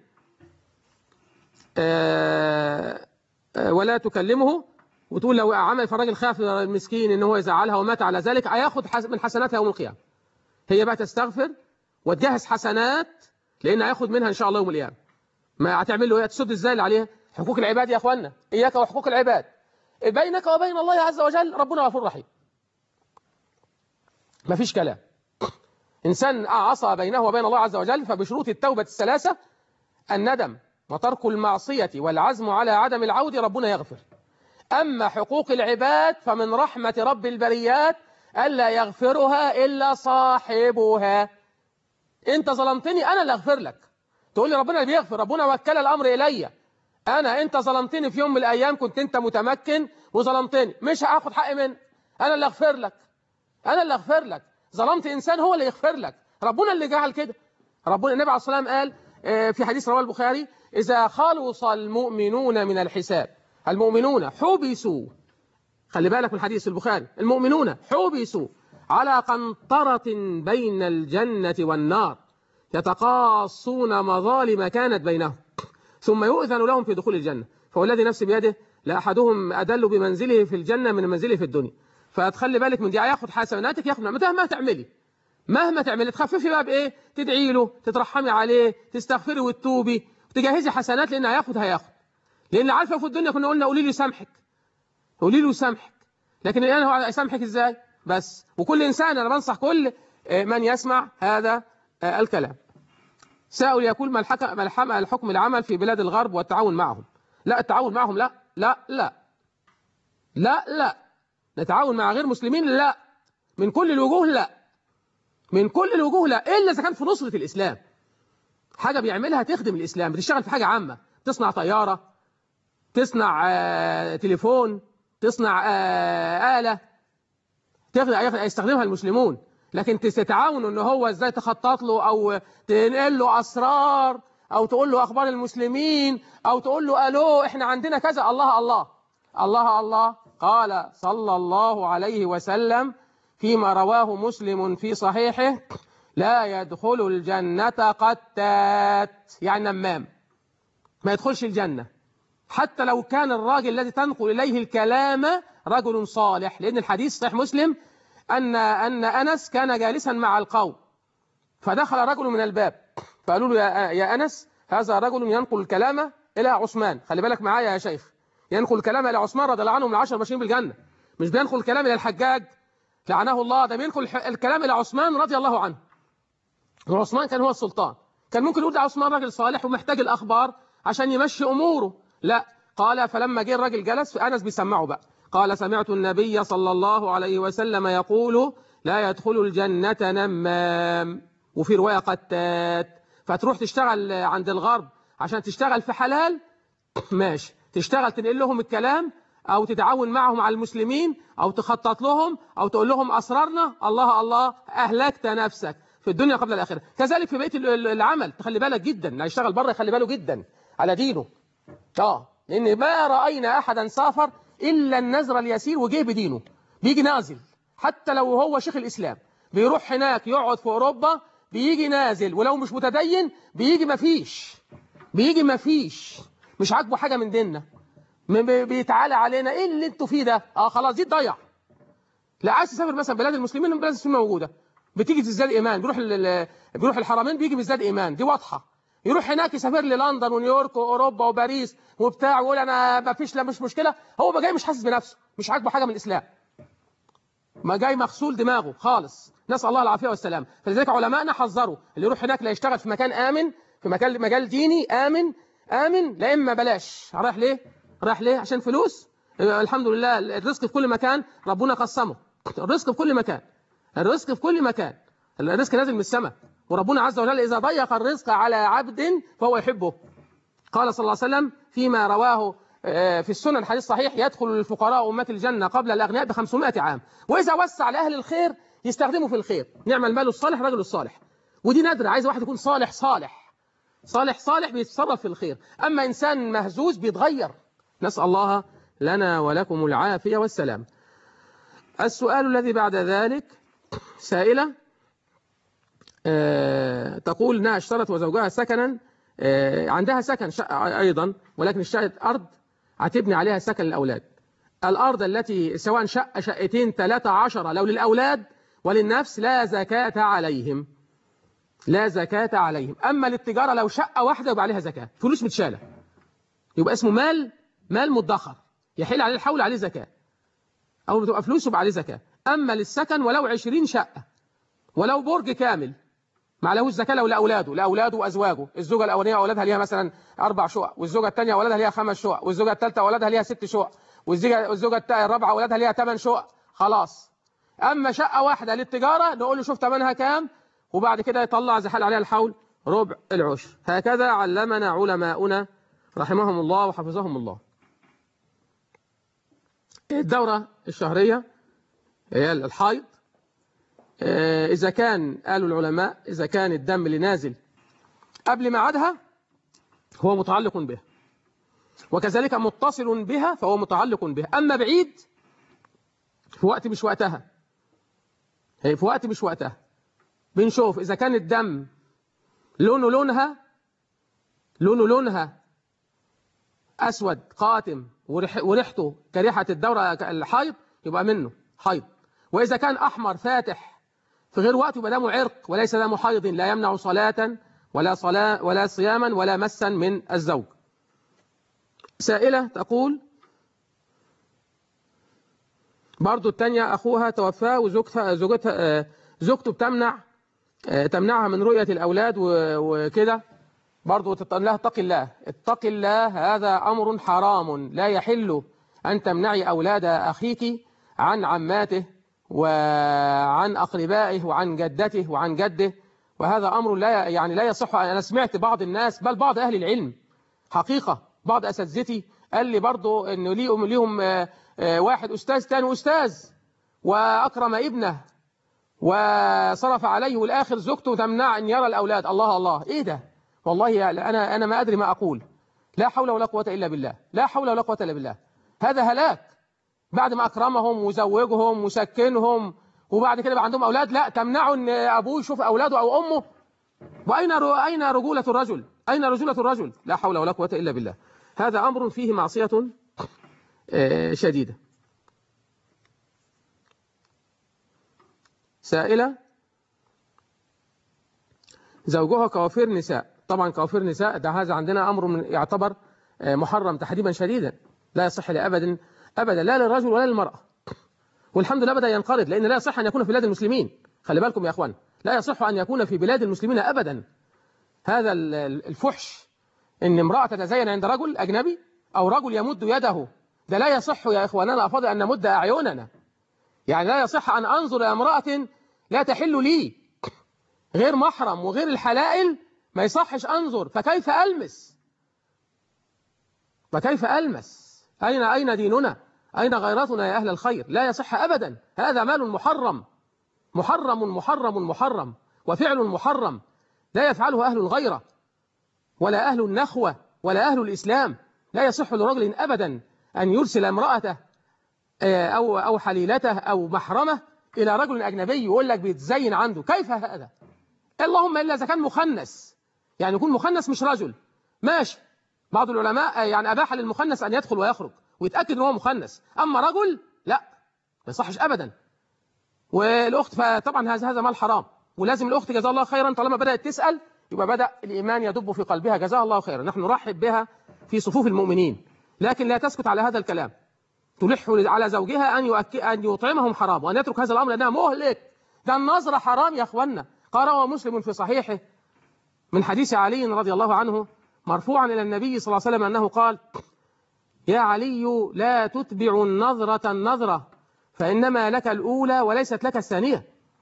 آه، آه، ولا تكلمه وتقول لو عمل فالراجل خاف المسكين ان هو يزعلها ومات على ذلك هياخد حس- من حسناتها يوم القيامه هي بقى تستغفر وتجهز حسنات لان هياخد منها ان شاء الله يوم القيامه ما هتعمل له ايه تسد ازاي اللي عليها حقوق العباد يا اخوانا اياك وحقوق العباد بينك وبين الله عز وجل ربنا غفور رحيم ما فيش كلام انسان عصى بينه وبين الله عز وجل فبشروط التوبه الثلاثه الندم وترك المعصيه والعزم على عدم العود ربنا يغفر أما حقوق العباد فمن رحمة رب البريات ألا يغفرها إلا صاحبها أنت ظلمتني أنا اللي أغفر لك تقول لي ربنا اللي بيغفر ربنا وكل الأمر إلي أنا أنت ظلمتني في يوم من الأيام كنت أنت متمكن وظلمتني مش هاخد حقي منك أنا اللي أغفر لك أنا اللي أغفر لك ظلمت إنسان هو اللي يغفر لك ربنا اللي جعل كده ربنا النبي عليه الصلاة والسلام قال آه، في حديث رواه البخاري إذا خلص المؤمنون من الحساب المؤمنون حبسوا خلي بالك من حديث البخاري المؤمنون حبسوا على قنطرة بين الجنة والنار يتقاصون مظالم كانت بينهم ثم يؤذن لهم في دخول الجنة فوالذي نفسي بيده لأحدهم أدل بمنزله في الجنة من منزله في الدنيا فتخلي بالك من دي هياخد حسناتك ياخد مهما تعملي مهما تعملي تخففي بقى بايه تدعي له تترحمي عليه تستغفري وتتوبي وتجهزي حسنات لان هياخد هياخد لان عارفه في الدنيا كنا قلنا قولي له يسامحك قولي له يسامحك لكن الان هو يسامحك ازاي بس وكل انسان انا بنصح كل آه، من يسمع هذا آه، الكلام سائل يقول ما الحكم ما الحم- الحكم العمل في بلاد الغرب والتعاون معهم لا التعاون معهم لا لا لا لا لا نتعاون مع غير مسلمين لا من كل الوجوه لا من كل الوجوه لا الا اذا كان في نصره الاسلام حاجه بيعملها تخدم الاسلام بتشتغل في حاجه عامه تصنع طياره تصنع آه، تليفون تصنع آه، آلة تخدم يستخدمها المسلمون لكن تتعاونوا ان هو ازاي تخطط له او تنقل له اسرار او تقول له اخبار المسلمين او تقول له الو احنا عندنا كذا الله الله الله الله قال صلى الله عليه وسلم فيما رواه مسلم في صحيحه لا يدخل الجنة قتات يعني نمام ما يدخلش الجنة حتى لو كان الراجل الذي تنقل إليه الكلام رجل صالح لأن الحديث صحيح مسلم أن أن أنس كان جالسا مع القوم فدخل رجل من الباب فقالوا له يا, يا أنس هذا رجل ينقل الكلام إلى عثمان خلي بالك معايا يا شيخ ينقل الكلام إلى عثمان رضي الله عنه من العشر ماشيين بالجنة مش بينقل الكلام إلى الحجاج لعنه الله ده بينقل الح- الكلام إلى عثمان رضي الله عنه وعثمان كان هو السلطان كان ممكن يقول ده عثمان راجل صالح ومحتاج الأخبار عشان يمشي أموره لا قال فلما جه الراجل جلس أنس بيسمعه بقى قال سمعت النبي صلى الله عليه وسلم يقول لا يدخل الجنة نمام وفي رواية قتات فتروح تشتغل عند الغرب عشان تشتغل في حلال ماشي تشتغل تنقل لهم الكلام أو تتعاون معهم على المسلمين أو تخطط لهم أو تقول لهم أسرارنا الله الله أهلكت نفسك في الدنيا قبل الآخرة كذلك في بيت ال- ال- العمل تخلي بالك جدا اللي هيشتغل بره يخلي باله جدا على دينه اه لأن ما رأينا أحدا سافر إلا النزر اليسير وجه بدينه بيجي نازل حتى لو هو شيخ الإسلام بيروح هناك يقعد في أوروبا بيجي نازل ولو مش متدين بيجي مفيش بيجي مفيش مش عاجبه حاجة من ديننا م- بي- بيتعالى علينا ايه اللي انتوا فيه ده اه خلاص دي تضيع لا عايز تسافر مثلا بلاد المسلمين بلاد المسلمين موجوده بتيجي تزداد ايمان بيروح ال- ال- بيروح الحرمين بيجي بيزداد ايمان دي واضحه يروح هناك يسافر للندن ونيويورك واوروبا وباريس وبتاع ويقول انا ما فيش لا مش مشكله هو بقى جاي مش حاسس بنفسه مش عاجبه حاجه من الاسلام ما جاي مغسول دماغه خالص نسال الله العافيه والسلام فلذلك علماءنا حذروا اللي يروح هناك لا يشتغل في مكان امن في مجال مجال ديني آمن آمن لا إما بلاش رايح ليه رايح ليه عشان فلوس الحمد لله الرزق في كل مكان ربنا قسمه الرزق في كل مكان الرزق في كل مكان الرزق نازل من السماء وربنا عز وجل إذا ضيق الرزق على عبد فهو يحبه قال صلى الله عليه وسلم فيما رواه في السنن حديث صحيح يدخل الفقراء أمة الجنة قبل الأغنياء ب 500 عام وإذا وسع لأهل الخير يستخدموا في الخير نعم المال الصالح رجل الصالح ودي نادرة عايز واحد يكون صالح صالح صالح صالح بيتصرف في الخير أما إنسان مهزوز بيتغير نسأل الله لنا ولكم العافية والسلام السؤال الذي بعد ذلك سائلة أه تقول انها اشترت وزوجها سكنا أه عندها سكن شقة أيضا ولكن اشترت أرض هتبني عليها سكن الأولاد الأرض التي سواء شقة شقتين ثلاثة عشرة لو للأولاد وللنفس لا زكاة عليهم لا زكاة عليهم أما للتجارة لو شقة واحدة يبقى عليها زكاة فلوس متشالة يبقى اسمه مال مال مدخر يحل عليه الحول عليه زكاة أو بتبقى فلوس يبقى عليه زكاة أما للسكن ولو عشرين شقة ولو برج كامل ما عليهوش زكاة لو لأولاده لأولاده وأزواجه الزوجة الأولانية أولادها ليها مثلا أربع شقق والزوجة الثانية أولادها ليها خمس شقق والزوجة الثالثة أولادها ليها ست شقق والزوجة والزوجة الرابعة أولادها ليها ثمان شقق خلاص أما شقة واحدة للتجارة نقول له شوف ثمنها كام وبعد كده يطلع زحال عليها الحول ربع العشر هكذا علمنا علماؤنا رحمهم الله وحفظهم الله الدورة الشهرية هي الحيض إذا كان قالوا العلماء إذا كان الدم اللي نازل قبل ميعادها هو متعلق بها وكذلك متصل بها فهو متعلق بها أما بعيد في وقت مش وقتها هي في وقت مش وقتها بنشوف إذا كان الدم لونه لونها لونه لونها أسود قاتم وريح وريحته كريحة الدورة الحيض يبقى منه حيض وإذا كان أحمر فاتح في غير وقت يبقى دمه عرق وليس دم حيض لا يمنع صلاة ولا صلاة ولا صياما ولا مسا من الزوج سائلة تقول برضو التانية أخوها توفاه وزوجتها زوجتها زوجته بتمنع تمنعها من رؤية الأولاد وكده برضو تقول لها اتق الله اتق الله هذا أمر حرام لا يحل أن تمنعي أولاد أخيك عن عماته وعن أقربائه وعن جدته وعن جده وهذا أمر لا يعني لا يصح أنا سمعت بعض الناس بل بعض أهل العلم حقيقة بعض أساتذتي قال لي برضو إنه ليهم ليهم واحد أستاذ تاني أستاذ وأكرم ابنه وصرف عليه والآخر زوجته تمنع أن يرى الأولاد الله الله إيه ده والله أنا أنا ما أدري ما أقول لا حول ولا قوة إلا بالله لا حول ولا قوة إلا بالله هذا هلاك بعد ما أكرمهم وزوجهم وسكنهم وبعد كده بقى عندهم أولاد لا تمنعوا أن أبوه يشوف أولاده أو أمه وأين أين رجولة الرجل أين رجولة الرجل لا حول ولا قوة إلا بالله هذا أمر فيه معصية شديدة سائلة زوجها كوافير نساء طبعا كوافير نساء ده هذا عندنا أمر من يعتبر محرم تحريما شديدا لا يصح لأبدا أبدا لا للرجل ولا للمرأة والحمد لله بدأ ينقرض لأن لا يصح أن يكون في بلاد المسلمين خلي بالكم يا أخوان لا يصح أن يكون في بلاد المسلمين أبدا هذا الفحش إن امرأة تتزين عند رجل أجنبي أو رجل يمد يده ده لا يصح يا إخواننا أفضل أن نمد أعيننا يعني لا يصح أن أنظر إلى امرأة لا تحل لي غير محرم وغير الحلائل ما يصحش أنظر فكيف ألمس فكيف ألمس أين أين ديننا أين غيرتنا يا أهل الخير لا يصح أبدا هذا مال محرم محرم محرم محرم وفعل محرم لا يفعله أهل الغيرة ولا أهل النخوة ولا أهل الإسلام لا يصح لرجل أبدا أن يرسل امرأته أو أو حليلته أو محرمه إلى رجل أجنبي يقول لك بيتزين عنده كيف هذا اللهم إلا إذا كان مخنث يعني يكون مخنث مش رجل ماشي بعض العلماء يعني أباح للمخنث أن يدخل ويخرج ويتأكد أنه هو مخنث أما رجل لا ما يصحش أبدا والأخت فطبعا هذا هذا مال حرام ولازم الأخت جزاها الله خيرا طالما بدأت تسأل يبقى بدأ الإيمان يدب في قلبها جزاها الله خيرا نحن نرحب بها في صفوف المؤمنين لكن لا تسكت على هذا الكلام تلح على زوجها أن يؤكد أن يطعمهم حرام وأن يترك هذا الأمر لأنها مهلك ده النظر حرام يا أخوانا قال روى مسلم في صحيحه من حديث علي رضي الله عنه مرفوعا إلى النبي صلى الله عليه وسلم أنه قال يا علي لا تتبع النظرة النظرة فإنما لك الأولى وليست لك الثانية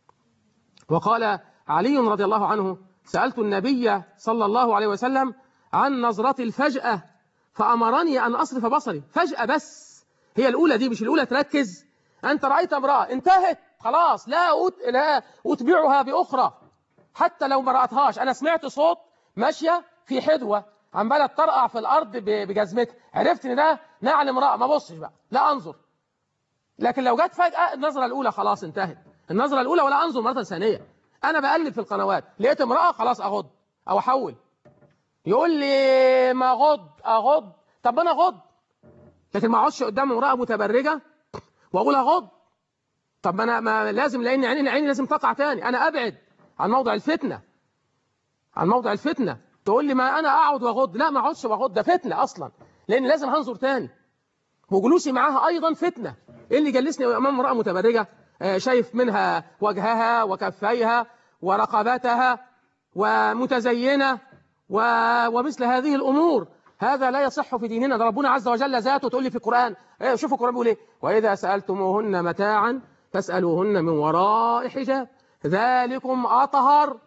وقال علي رضي الله عنه سألت النبي صلى الله عليه وسلم عن نظرة الفجأة فأمرني أن أصرف بصري فجأة بس هي الأولى دي مش الأولى تركز أنت رأيت امرأة انتهت خلاص لا أت... لا أتبعها بأخرى حتى لو ما رأتهاش أنا سمعت صوت ماشية في حدوة عمالة ترقع في الأرض ب- بجزمتها عرفت إن ده نعل امرأة ما بصش بقى لا أنظر لكن لو جت فجأة النظرة الأولى خلاص انتهت النظرة الأولى ولا أنظر مرة ثانية أنا بقلب في القنوات لقيت امرأة خلاص أغض أو أحول يقول لي ما غض أغض طب ما أنا غض لكن ما اقعدش قدام امرأة متبرجة وأقول أغض طب ما أنا ما لازم لأن عيني عيني لازم تقع تاني أنا أبعد عن موضع الفتنة عن موضع الفتنة تقول لي ما أنا أقعد وأغض لا ما أقعدش وأغض ده فتنة أصلا لأن لازم هنظر تاني وجلوسي معاها أيضا فتنة إيه اللي جلسني أمام امرأة متبرجة آه، شايف منها وجهها وكفيها ورقبتها ومتزينة و... ومثل هذه الأمور هذا لا يصح في ديننا ده ربنا عز وجل ذاته تقول لي في القرآن إيه شوفوا القرآن بيقول إيه وإذا سألتموهن متاعا فاسألوهن من وراء حجاب ذلكم أطهر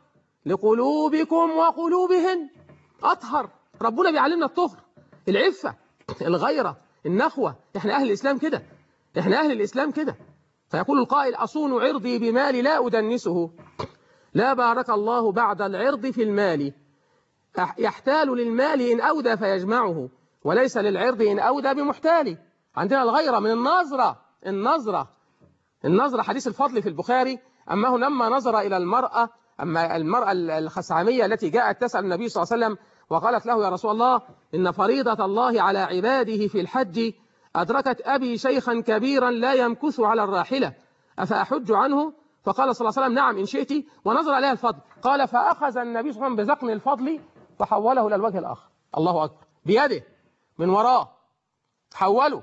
لقلوبكم وقلوبهن أطهر ربنا بيعلمنا الطهر العفة الغيرة النخوة احنا أهل الإسلام كده احنا أهل الإسلام كده فيقول القائل أصون عرضي بمالي لا أدنسه لا بارك الله بعد العرض في المال أح- يحتال للمال إن أودى فيجمعه وليس للعرض إن أودى بمحتال عندنا الغيرة من النظرة النظرة النظرة حديث الفضل في البخاري أمه لما نظر إلى المرأة أما المرأة الخسعمية التي جاءت تسأل النبي صلى الله عليه وسلم وقالت له يا رسول الله إن فريضة الله على عباده في الحج أدركت أبي شيخا كبيرا لا يمكث على الراحلة أفأحج عنه فقال صلى الله عليه وسلم نعم إن شئت ونظر عليها الفضل قال فأخذ النبي صلى الله عليه وسلم بزقن الفضل فحوله إلى الوجه الآخر الله أكبر بيده من وراه حوله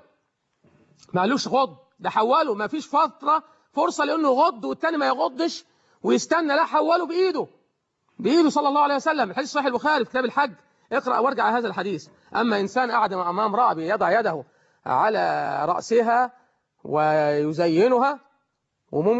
مالوش غض ده حوله ما فيش فترة فرصة لأنه يغض والتاني ما يغضش ويستنى لا حوله بإيده بإيده صلى الله عليه وسلم الحديث صحيح البخاري في كتاب الحج اقرأ وارجع هذا الحديث أما إنسان قاعد أمام امرأة بيضع يده على رأسها ويزينها ومم...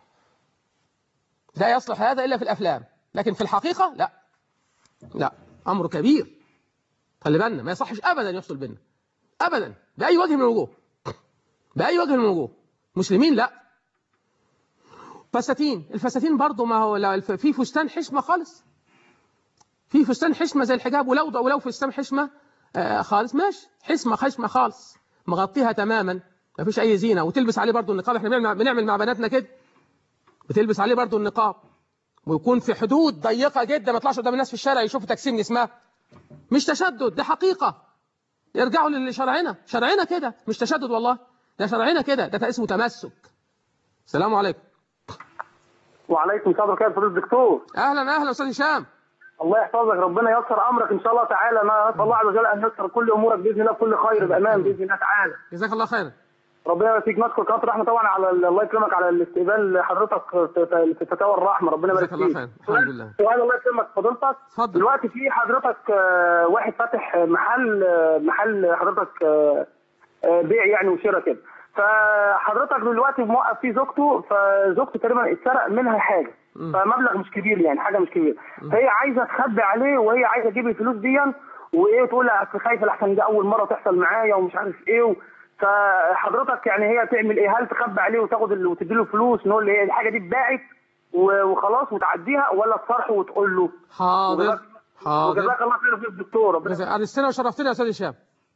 لا يصلح هذا إلا في الأفلام لكن في الحقيقة لا لا أمر كبير خلي بالنا ما يصحش أبدا يحصل بينا أبدا بأي وجه من الوجوه بأي وجه من الوجوه مسلمين لا فساتين الفساتين برضو ما هو لا الف- في فستان حشمة خالص في فستان حشمة زي الحجاب ولو ولو فستان حشمة آه خالص ماشي حشمة خشمة خالص مغطيها تماما ما فيش أي زينة وتلبس عليه برضو النقاب احنا بنعمل بنعمل مع بناتنا كده بتلبس عليه برضو النقاب ويكون في حدود ضيقة جدا ما يطلعش قدام الناس في الشارع يشوفوا تجسيم جسمها مش تشدد ده حقيقة يرجعوا لشرعنا شرعنا كده مش تشدد والله ده شرعنا كده ده اسمه تمسك السلام عليكم وعليكم السلام ورحمه الله فضيله الدكتور اهلا اهلا استاذ هشام الله يحفظك ربنا ييسر امرك ان شاء الله تعالى انا اسال الله عز وجل ان ييسر كل امورك باذن الله بكل خير بامان باذن الله تعالى جزاك الله خيرا ربنا يبارك فيك نشكر قناه الرحمه طبعا على ال- الله يكرمك على الاستقبال حضرتك في في فتاوى الرحمه ربنا يبارك جزاك الله فيك خيرا الحمد لله سؤال الله يكرمك فضيلتك اتفضل دلوقتي في حضرتك آه، واحد فاتح محل آه، محل حضرتك آه، آه، بيع يعني وشراء كده فحضرتك دلوقتي موقف فيه زوجته فزوجته تقريبا اتسرق منها حاجه فمبلغ مش كبير يعني حاجه مش كبيره فهي عايزه تخبي عليه وهي عايزه تجيب الفلوس دي وايه تقول لها اصل خايفه لحسن ده اول مره تحصل معايا ومش عارف ايه و... فحضرتك يعني هي تعمل ايه هل تخبي عليه وتاخد ال... وتدي له فلوس نقول له ايه الحاجه دي اتباعت و- وخلاص وتعديها ولا تصارحه وتقول له حاضر وجزاك حاضر الله خير في الدكتور ربنا جزاك أنستنا وشرفتنا يا استاذ هشام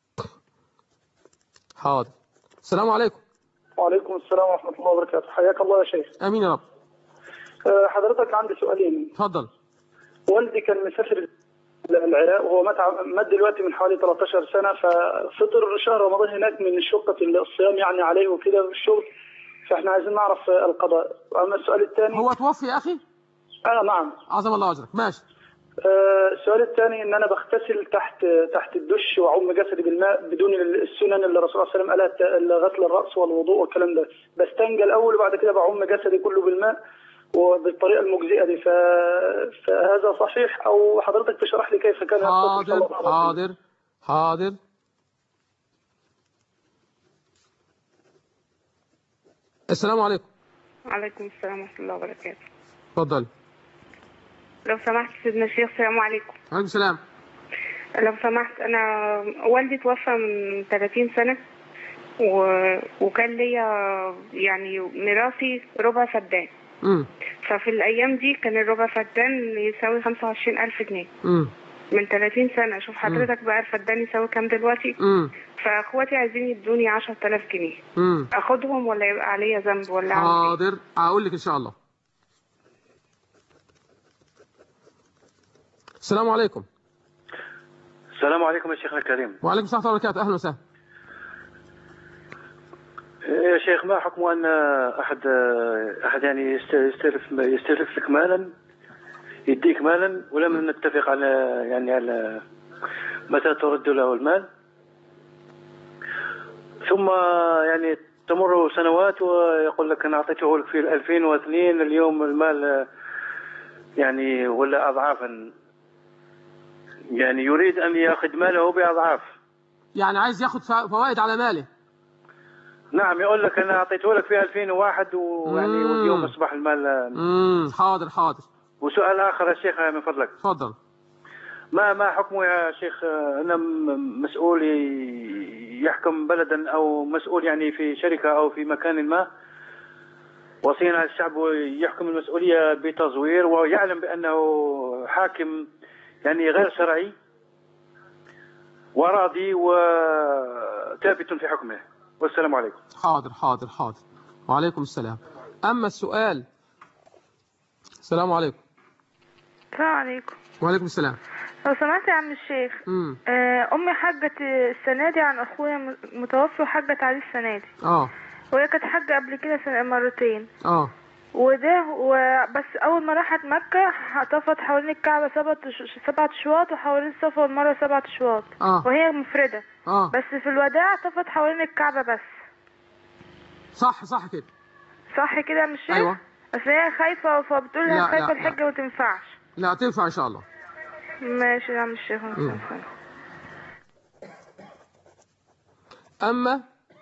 حاضر السلام عليكم وعليكم السلام ورحمة الله وبركاته حياك الله يا شيخ امين يا رب أه، حضرتك عندي سؤالين اتفضل والدي كان مسافر العراق وهو مات ع- مات دلوقتي من حوالي 13 سنة ففطر شهر رمضان هناك من شقة الصيام يعني عليه وكده في الشغل فاحنا عايزين نعرف آه، القضاء أما السؤال الثاني هو توفي يا اخي اه نعم عظم الله اجرك ماشي آه، السؤال الثاني ان انا بغتسل تحت تحت الدش واعم جسدي بالماء بدون السنن اللي الرسول صلى الله عليه وسلم قالها الت- اللي غسل الراس والوضوء والكلام ده بستنجى الاول وبعد كده بعم جسدي كله بالماء وبالطريقه المجزئه دي ف... فهذا صحيح او حضرتك تشرح لي كيف كان يصوم في حاضر رمضان؟ حاضر حاضر السلام عليكم وعليكم السلام ورحمة الله وبركاته اتفضل لو سمحت سيدنا الشيخ السلام عليكم عليكم السلام لو سمحت أنا والدي توفى من 30 سنة و... وكان ليا يعني ميراثي ربع فدان امم ففي الأيام دي كان الربع فدان يساوي 25 ألف جنيه امم من 30 سنة شوف حضرتك بقى الفدان يساوي كام دلوقتي امم فاخواتي عايزين يدوني 10000 جنيه امم اخدهم ولا يبقى عليا ذنب ولا اعمل ايه حاضر هقول لك ان شاء الله السلام عليكم السلام عليكم يا شيخنا الكريم وعليكم السلام ورحمه الله وبركاته اهلا وسهلا يا شيخ ما حكم ان احد احد يعني يست- يستلف يستلف لك مالا يديك مالا ولم نتفق على يعني على متى ترد له المال ثم يعني تمر سنوات ويقول لك انا اعطيته لك في 2002 اليوم المال يعني ولا اضعافا يعني يريد ان ياخذ ماله باضعاف يعني عايز ياخد فا- فوائد على ماله نعم يقول لك انا اعطيته لك في 2001 ويعني مم. واليوم اصبح المال امم حاضر حاضر وسؤال اخر يا شيخ من فضلك اتفضل ما ما حكمه يا شيخ انا م- مسؤول ي- يحكم بلدا او مسؤول يعني في شركه او في مكان ما وصينا الشعب يحكم المسؤوليه بتزوير ويعلم بانه حاكم يعني غير شرعي وراضي وثابت في حكمه والسلام عليكم حاضر حاضر حاضر وعليكم السلام اما السؤال السلام عليكم السلام عليكم وعليكم السلام لو سمحت يا عم الشيخ امم آه، امي حجت السنه دي عن اخويا م- متوفي وحجت عليه السنه دي اه وهي كانت حاجه قبل كده سنة مرتين اه وده وبس اول ما راحت مكه طفت حوالين الكعبه سبعة ش- سبعة شواط وحوالين الصفا والمروه سبعة شواط اه وهي مفرده اه بس في الوداع طفت حوالين الكعبه بس صح صح كده صح كده يا مش ايوه اصل هي خايفه فبتقول لا، لها خايفه لا، الحجه ما تنفعش لا تنفع ان شاء الله ماشي يا عم الشيخ مم. أما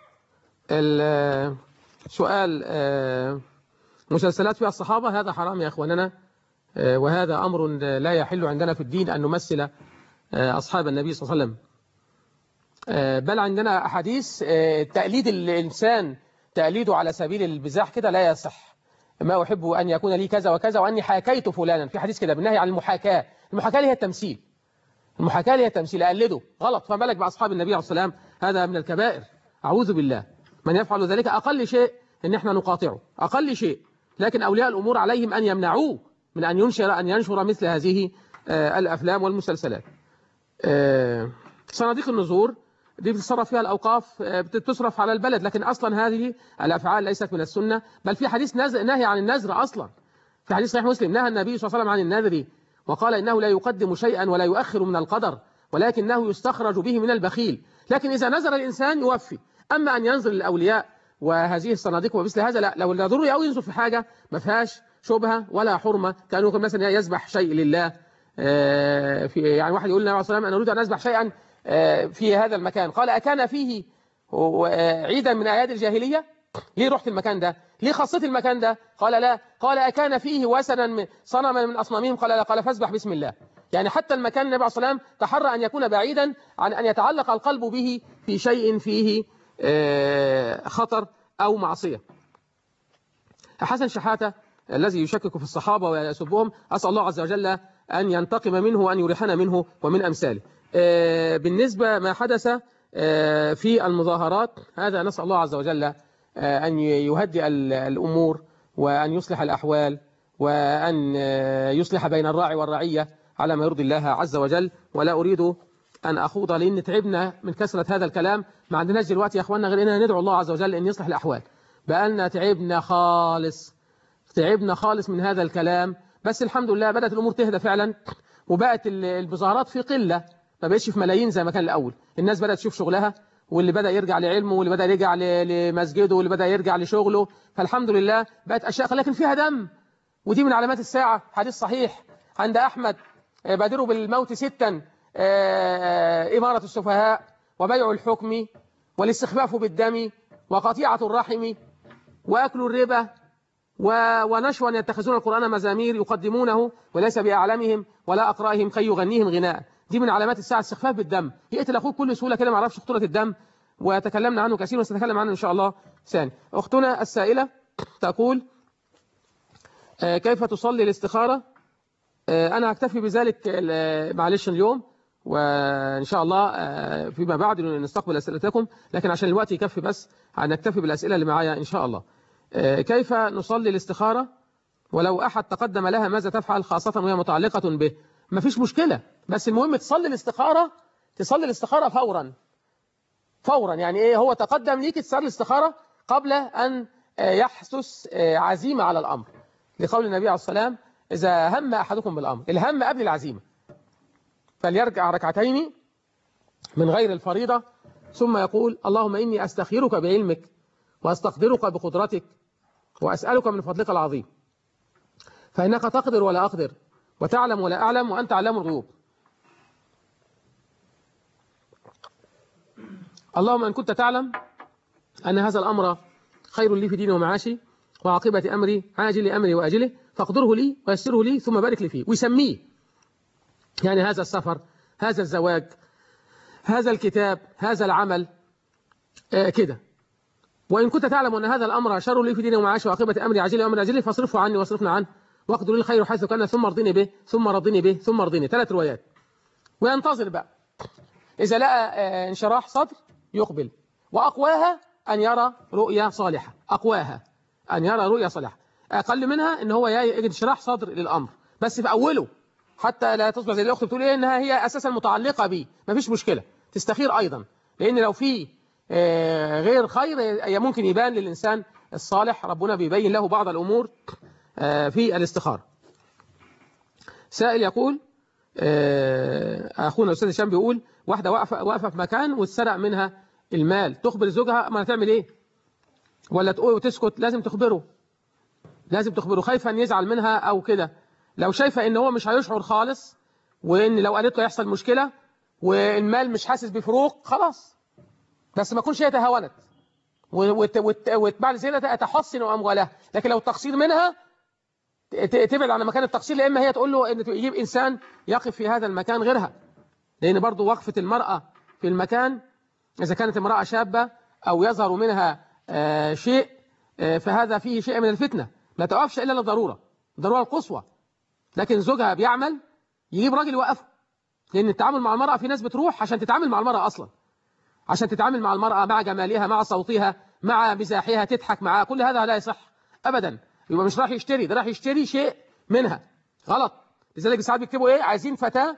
ال- سؤال آه، مسلسلات فيها الصحابة هذا حرام يا أخواننا آه، وهذا أمر لا يحل عندنا في الدين أن نمثل آه، أصحاب النبي صلى الله عليه وسلم آه، بل عندنا أحاديث آه، تقليد الإنسان تقليده على سبيل البزاح كده لا يصح ما أحب أن يكون لي كذا وكذا وأني حاكيت فلانا في حديث كده بالنهي عن المحاكاة المحاكاة اللي هي التمثيل المحاكاة اللي هي التمثيل أقلده غلط فما بالك بأصحاب النبي عليه الصلاة والسلام هذا من الكبائر أعوذ بالله من يفعل ذلك أقل شيء إن إحنا نقاطعه أقل شيء لكن أولياء الأمور عليهم أن يمنعوه من أن ينشر أن ينشر مثل هذه آه، الأفلام والمسلسلات آه، صناديق النزور دي بتتصرف فيها الأوقاف آه، بتصرف على البلد لكن أصلا هذه الأفعال ليست من السنة بل في حديث نز- نهي عن النذر أصلا في حديث صحيح مسلم نهى النبي صلى الله عليه وسلم عن النذر وقال إنه لا يقدم شيئا ولا يؤخر من القدر ولكنه يستخرج به من البخيل لكن إذا نذر الإنسان يوفي أما أن ينظر للأولياء وهذه الصناديق ومثل هذا لا لو لا ضروري أو ينظر في حاجة ما فيهاش شبهة ولا حرمة كانوا يقول مثلا يذبح شيء لله آه، في يعني واحد يقول لنا عليه الصلاة والسلام أنا أريد أن أذبح شيئا آه، في هذا المكان قال أكان فيه آه، عيدا من أعياد الجاهلية ليه رحت المكان ده ليه خصيت المكان ده قال لا قال أكان فيه وثنا من- صنما من أصنامهم قال لا قال فاسبح بسم الله يعني حتى المكان النبي عليه الصلاة والسلام تحرى أن يكون بعيدا عن أن يتعلق القلب به في شيء فيه آه، خطر أو معصية حسن شحاتة الذي يشكك في الصحابة ويسبهم أسأل الله عز وجل أن ينتقم منه وأن يريحنا منه ومن أمثاله آه، بالنسبة ما حدث آه، في المظاهرات هذا نسأل الله عز وجل آه، أن يهدئ ال- الأمور وأن يصلح الأحوال وأن آه، يصلح بين الراعي والرعية على ما يرضي الله عز وجل ولا أريد أن أخوض لأن تعبنا من كثرة هذا الكلام ما عندناش دلوقتي يا أخواننا غير أننا ندعو الله عز وجل أن يصلح الأحوال بقالنا تعبنا خالص تعبنا خالص من هذا الكلام بس الحمد لله بدأت الأمور تهدى فعلا وبقت ال- المظاهرات في قلة ما بقتش في ملايين زي ما كان الأول الناس بدأت تشوف شغلها واللي بدأ يرجع لعلمه واللي بدأ يرجع ل- لمسجده واللي بدأ يرجع لشغله فالحمد لله بقت أشياء لكن فيها دم ودي من علامات الساعة حديث صحيح عند أحمد آه، بادروا بالموت ستا آه، إمارة السفهاء وبيع الحكم والاستخفاف بالدم وقطيعة الرحم وأكل الربا و- ونشوا أن يتخذون القرآن مزامير يقدمونه وليس بأعلمهم ولا أقرائهم كي يغنيهم غناء دي من علامات الساعة استخفاف بالدم يقتل أخوك بكل سهولة كده ما يعرفش خطورة الدم وتكلمنا عنه كثير وسنتكلم عنه إن شاء الله ثاني أختنا السائلة تقول آه، كيف تصلي الاستخارة آه، أنا هكتفي بذلك ال- معلش اليوم وإن شاء الله آه، فيما بعد نستقبل أسئلتكم لكن عشان الوقت يكفي بس هنكتفي بالأسئلة اللي معايا إن شاء الله آه، كيف نصلي الاستخارة ولو أحد تقدم لها ماذا تفعل خاصة وهي متعلقة به ما فيش مشكلة بس المهم تصلي الاستخارة تصلي الاستخارة فورا فورا يعني إيه هو تقدم ليك تصلي الاستخارة قبل أن آه، يحدث آه، عزيمة على الأمر لقول النبي عليه الصلاة والسلام إذا هم أحدكم بالأمر الهم قبل العزيمة فليرجع ركعتين من غير الفريضة ثم يقول اللهم إني أستخيرك بعلمك وأستقدرك بقدرتك وأسألك من فضلك العظيم فإنك تقدر ولا أقدر وتعلم ولا أعلم وأنت علام الغيوب اللهم إن كنت تعلم أن هذا الأمر خير لي في ديني ومعاشي وعاقبة أمري عاجل أمري وأجله فاقدره لي ويسره لي ثم بارك لي فيه ويسميه يعني هذا السفر هذا الزواج هذا الكتاب هذا العمل آه كده وإن كنت تعلم أن هذا الأمر شر لي في ديني ومعاشي وعاقبة أمري عاجل أمري أجله فاصرفه عني واصرفنا عنه واقدر لي الخير حيث كان ثم ارضني به ثم رضني به ثم ارضني ثلاث روايات وينتظر بقى إذا لقى آه، انشراح صدر يقبل وأقواها أن يرى رؤيا صالحة أقواها أن يرى رؤيا صالحة أقل منها أن هو يجد انشراح صدر للأمر بس في أوله حتى لا تصبح زي الأخت بتقول إيه إنها هي أساسا متعلقة بيه مفيش مشكلة تستخير أيضا لأن لو في آه، غير خير آه، ممكن يبان للإنسان الصالح ربنا بيبين له بعض الأمور آه، في الاستخارة سائل يقول آه، أخونا الأستاذ هشام بيقول واحدة واقفة واقفة في مكان واتسرق منها المال تخبر زوجها ما هتعمل إيه ولا تقول وتسكت لازم تخبره لازم تخبره خايفة أن يزعل منها أو كده لو شايفة أن هو مش هيشعر خالص وأن لو قالت له يحصل مشكلة والمال مش حاسس بفروق خلاص بس ما تكونش هي تهاونت وت- وت- وبعد ذلك تحسن أموالها لكن لو التقصير منها ت- تبعد عن مكان التقصير لإما هي تقول له أن يجيب إنسان يقف في هذا المكان غيرها لأن برضو وقفة المرأة في المكان إذا كانت امرأة شابة أو يظهر منها آه، شيء آه، فهذا فيه شيء من الفتنة لا توقفش إلا للضرورة الضرورة القصوى لكن زوجها بيعمل يجيب راجل يوقفه لأن التعامل مع المرأة في ناس بتروح عشان تتعامل مع المرأة أصلا عشان تتعامل مع المرأة مع جمالها مع صوتها مع مزاحها تضحك معها كل هذا لا يصح أبدا يبقى مش راح يشتري ده راح يشتري شيء منها غلط لذلك ساعات بيكتبوا إيه عايزين فتاة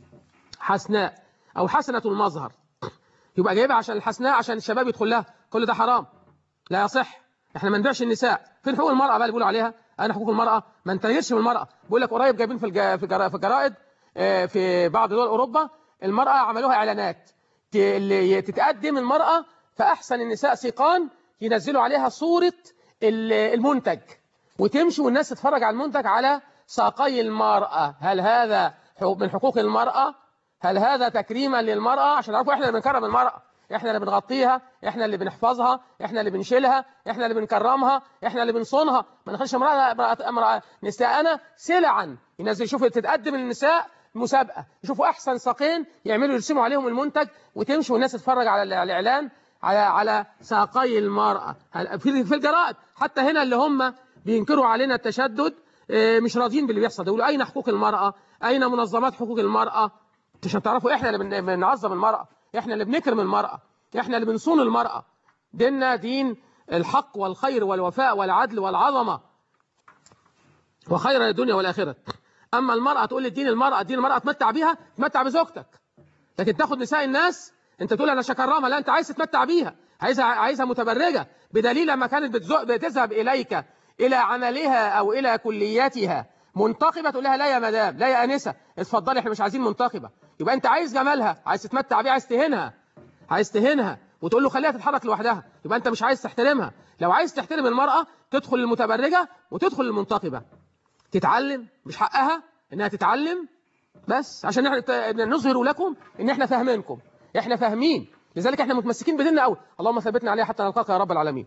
حسناء أو حسنة المظهر يبقى جايبها عشان الحسناء عشان الشباب يدخل لها كل ده حرام لا يصح احنا ما نبيعش النساء فين حقوق المرأة بقى اللي بيقولوا عليها انا حقوق المرأة ما نتغيرش من المرأة بيقول لك قريب جايبين في الج- في الجرا- في الجرائد آه، في بعض دول اوروبا المرأة عملوها اعلانات ت- اللي تتقدم المرأة فاحسن النساء سيقان ينزلوا عليها صورة ال- المنتج وتمشي والناس تتفرج على المنتج على ساقي المرأة هل هذا حقوق- من حقوق المرأة هل هذا تكريما للمرأة عشان تعرفوا احنا اللي بنكرم المرأة احنا اللي بنغطيها احنا اللي بنحفظها احنا اللي بنشيلها احنا اللي بنكرمها احنا اللي بنصونها ما نخليش امرأة, امرأة, امرأة نساءنا سلعا ينزل يشوفوا تتقدم النساء مسابقة يشوفوا احسن ساقين يعملوا يرسموا عليهم المنتج وتمشي والناس تتفرج على ال- على الاعلان على على ساقي المرأة هل- في في الجرائد حتى هنا اللي هم بينكروا علينا التشدد اه، مش راضيين باللي بيحصل ده يقولوا اين حقوق المرأة اين منظمات حقوق المرأة عشان تعرفوا احنا اللي بن- بنعظم المرأة احنا اللي بنكرم المرأة احنا اللي بنصون المرأة ديننا دين الحق والخير والوفاء والعدل والعظمة وخير الدنيا والآخرة أما المرأة تقول لي دين المرأة دين المرأة تمتع بيها تمتع بزوجتك لكن تاخد نساء الناس انت تقول انا شكرامة لا انت عايز تتمتع بيها عايزها عايزها متبرجة بدليل لما كانت بتزق بتذهب اليك الى عملها او الى كلياتها منتقبة تقول لها لا يا مدام لا يا انسة اتفضلي احنا مش عايزين منتقبة يبقى انت عايز جمالها عايز تتمتع بيها عايز تهينها عايز تهينها وتقول له خليها تتحرك لوحدها يبقى انت مش عايز تحترمها لو عايز تحترم المرأة تدخل المتبرجة وتدخل المنتقبة تتعلم مش حقها انها تتعلم بس عشان احنا نظهر لكم ان احنا فاهمينكم احنا فاهمين لذلك احنا متمسكين بديننا قوي اللهم ثبتنا عليها حتى نلقاك يا رب العالمين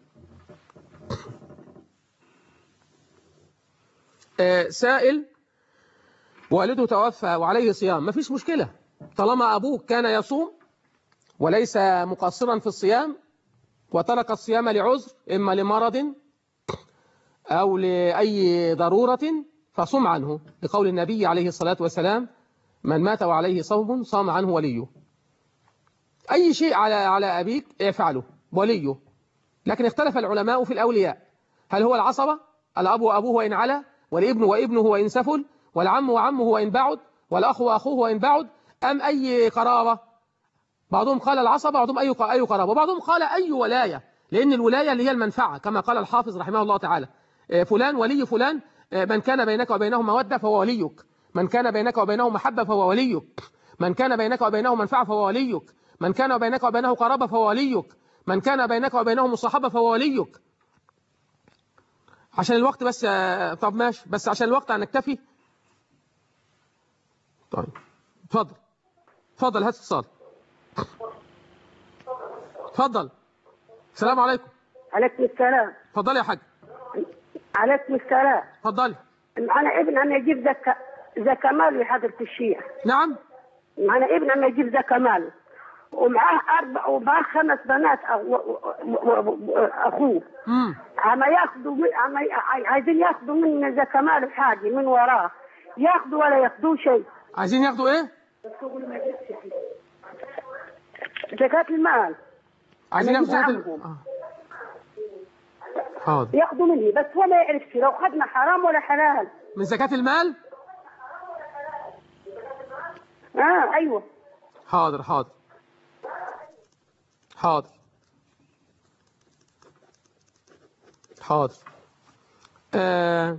آه، سائل والده توفى وعليه صيام مفيش مشكلة طالما أبوه كان يصوم وليس مقصرا في الصيام وترك الصيام لعذر إما لمرض أو لأي ضرورة فصم عنه لقول النبي عليه الصلاة والسلام من مات وعليه صوم صام عنه وليه أي شيء على على أبيك افعله وليه لكن اختلف العلماء في الأولياء هل هو العصبة الأب وأبوه وإن علا والابن وابنه وإن سفل والعم وعمه وإن بعد والأخ وأخوه وإن بعد أم أي قرابة بعضهم قال العصبة بعضهم أي أي قرابة وبعضهم قال أي ولاية لأن الولاية اللي هي المنفعة كما قال الحافظ رحمه الله تعالى آه، فلان ولي فلان آه، من كان بينك وبينه مودة فهو وليك من كان بينك وبينه محبة فهو وليك من كان بينك وبينه منفعة فهو وليك من كان بينك وبينه قرابة فهو وليك من كان بينك وبينه مصاحبة فهو وليك عشان الوقت بس آه، طب ماشي بس عشان الوقت هنكتفي طيب اتفضل اتفضل هات اتصال اتفضل السلام عليكم عليكم السلام اتفضل يا حاج عليكم السلام اتفضلي معنا ابن عم يجيب زكاة زكاة مال لحضرة الشيخ نعم معنا ابن عم يجيب زكاة مال ومعاه أربع ومعاه خمس بنات أو- و- و- و- أخوه امم عم ياخذوا من عم ي- عاي- عايزين ياخذوا من زكاة مال حاجة من وراه ياخذوا ولا ياخذوا شيء عايزين ياخدوا ايه زكاة المال عايزين أنا ياخدوا أجيب زكاة عنهم. حاضر ياخذوا مني بس هو ما يعرفش لو خدنا حرام ولا حلال من زكاة المال اه ايوه حاضر حاضر حاضر حاضر آه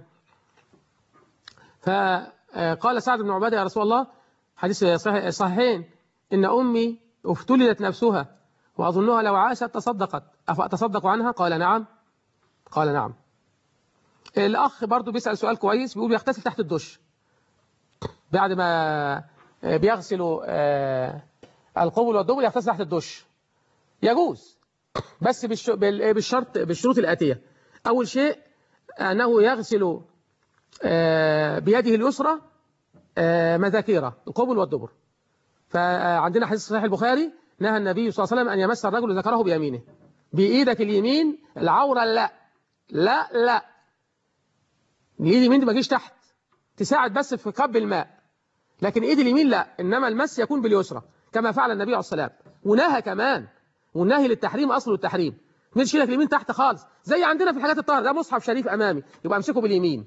فقال سعد بن عبادة يا رسول الله حديث صحيح صحيحين إن أمي افتلدت نفسها وأظنها لو عاشت تصدقت أفأتصدق عنها قال نعم قال نعم الأخ برضو بيسأل سؤال كويس بيقول بيغتسل تحت الدش بعد ما بيغسلوا آه، القبل والدبل يغتسل تحت الدش يجوز بس بالش- بال- بالشرط بالشروط الآتية أول شيء أنه يغسل آه، بيده اليسرى آه، مذاكيره القبل والدبر فعندنا حديث صحيح البخاري نهى النبي صلى الله عليه وسلم أن يمس الرجل ذكره بيمينه بإيدك اليمين العورة لا لا لا الإيد اليمين دي ما تجيش تحت تساعد بس في كب الماء لكن ايد اليمين لا انما المس يكون باليسرى كما فعل النبي عليه الصلاه والسلام ونهى كمان والنهي للتحريم اصله التحريم مش شيلك اليمين تحت خالص زي عندنا في الحاجات الطاهره ده مصحف شريف امامي يبقى امسكه باليمين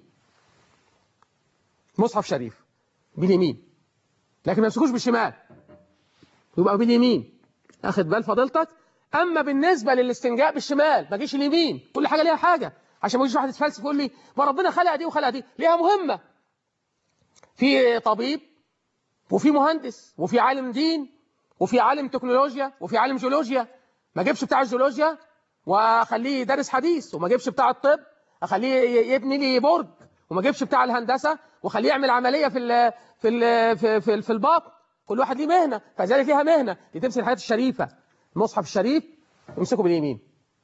مصحف شريف باليمين لكن ما امسكوش بالشمال يبقى باليمين اخد بال فضيلتك اما بالنسبه للاستنجاء بالشمال ما جيش اليمين كل حاجه ليها حاجه عشان ما يجيش واحد يتفلسف يقول لي ما ربنا خلق دي وخلق دي ليها مهمه في طبيب وفي مهندس وفي عالم دين وفي عالم تكنولوجيا وفي عالم جيولوجيا ما اجيبش بتاع الجيولوجيا واخليه يدرس حديث وما اجيبش بتاع الطب اخليه ي- يبني لي برج وما اجيبش بتاع الهندسه واخليه يعمل عمليه في ال في ال في في, في الباطن كل واحد ليه مهنه فذلك ليها مهنه دي تمسك الحاجات الشريفه المصحف الشريف يمسكه باليمين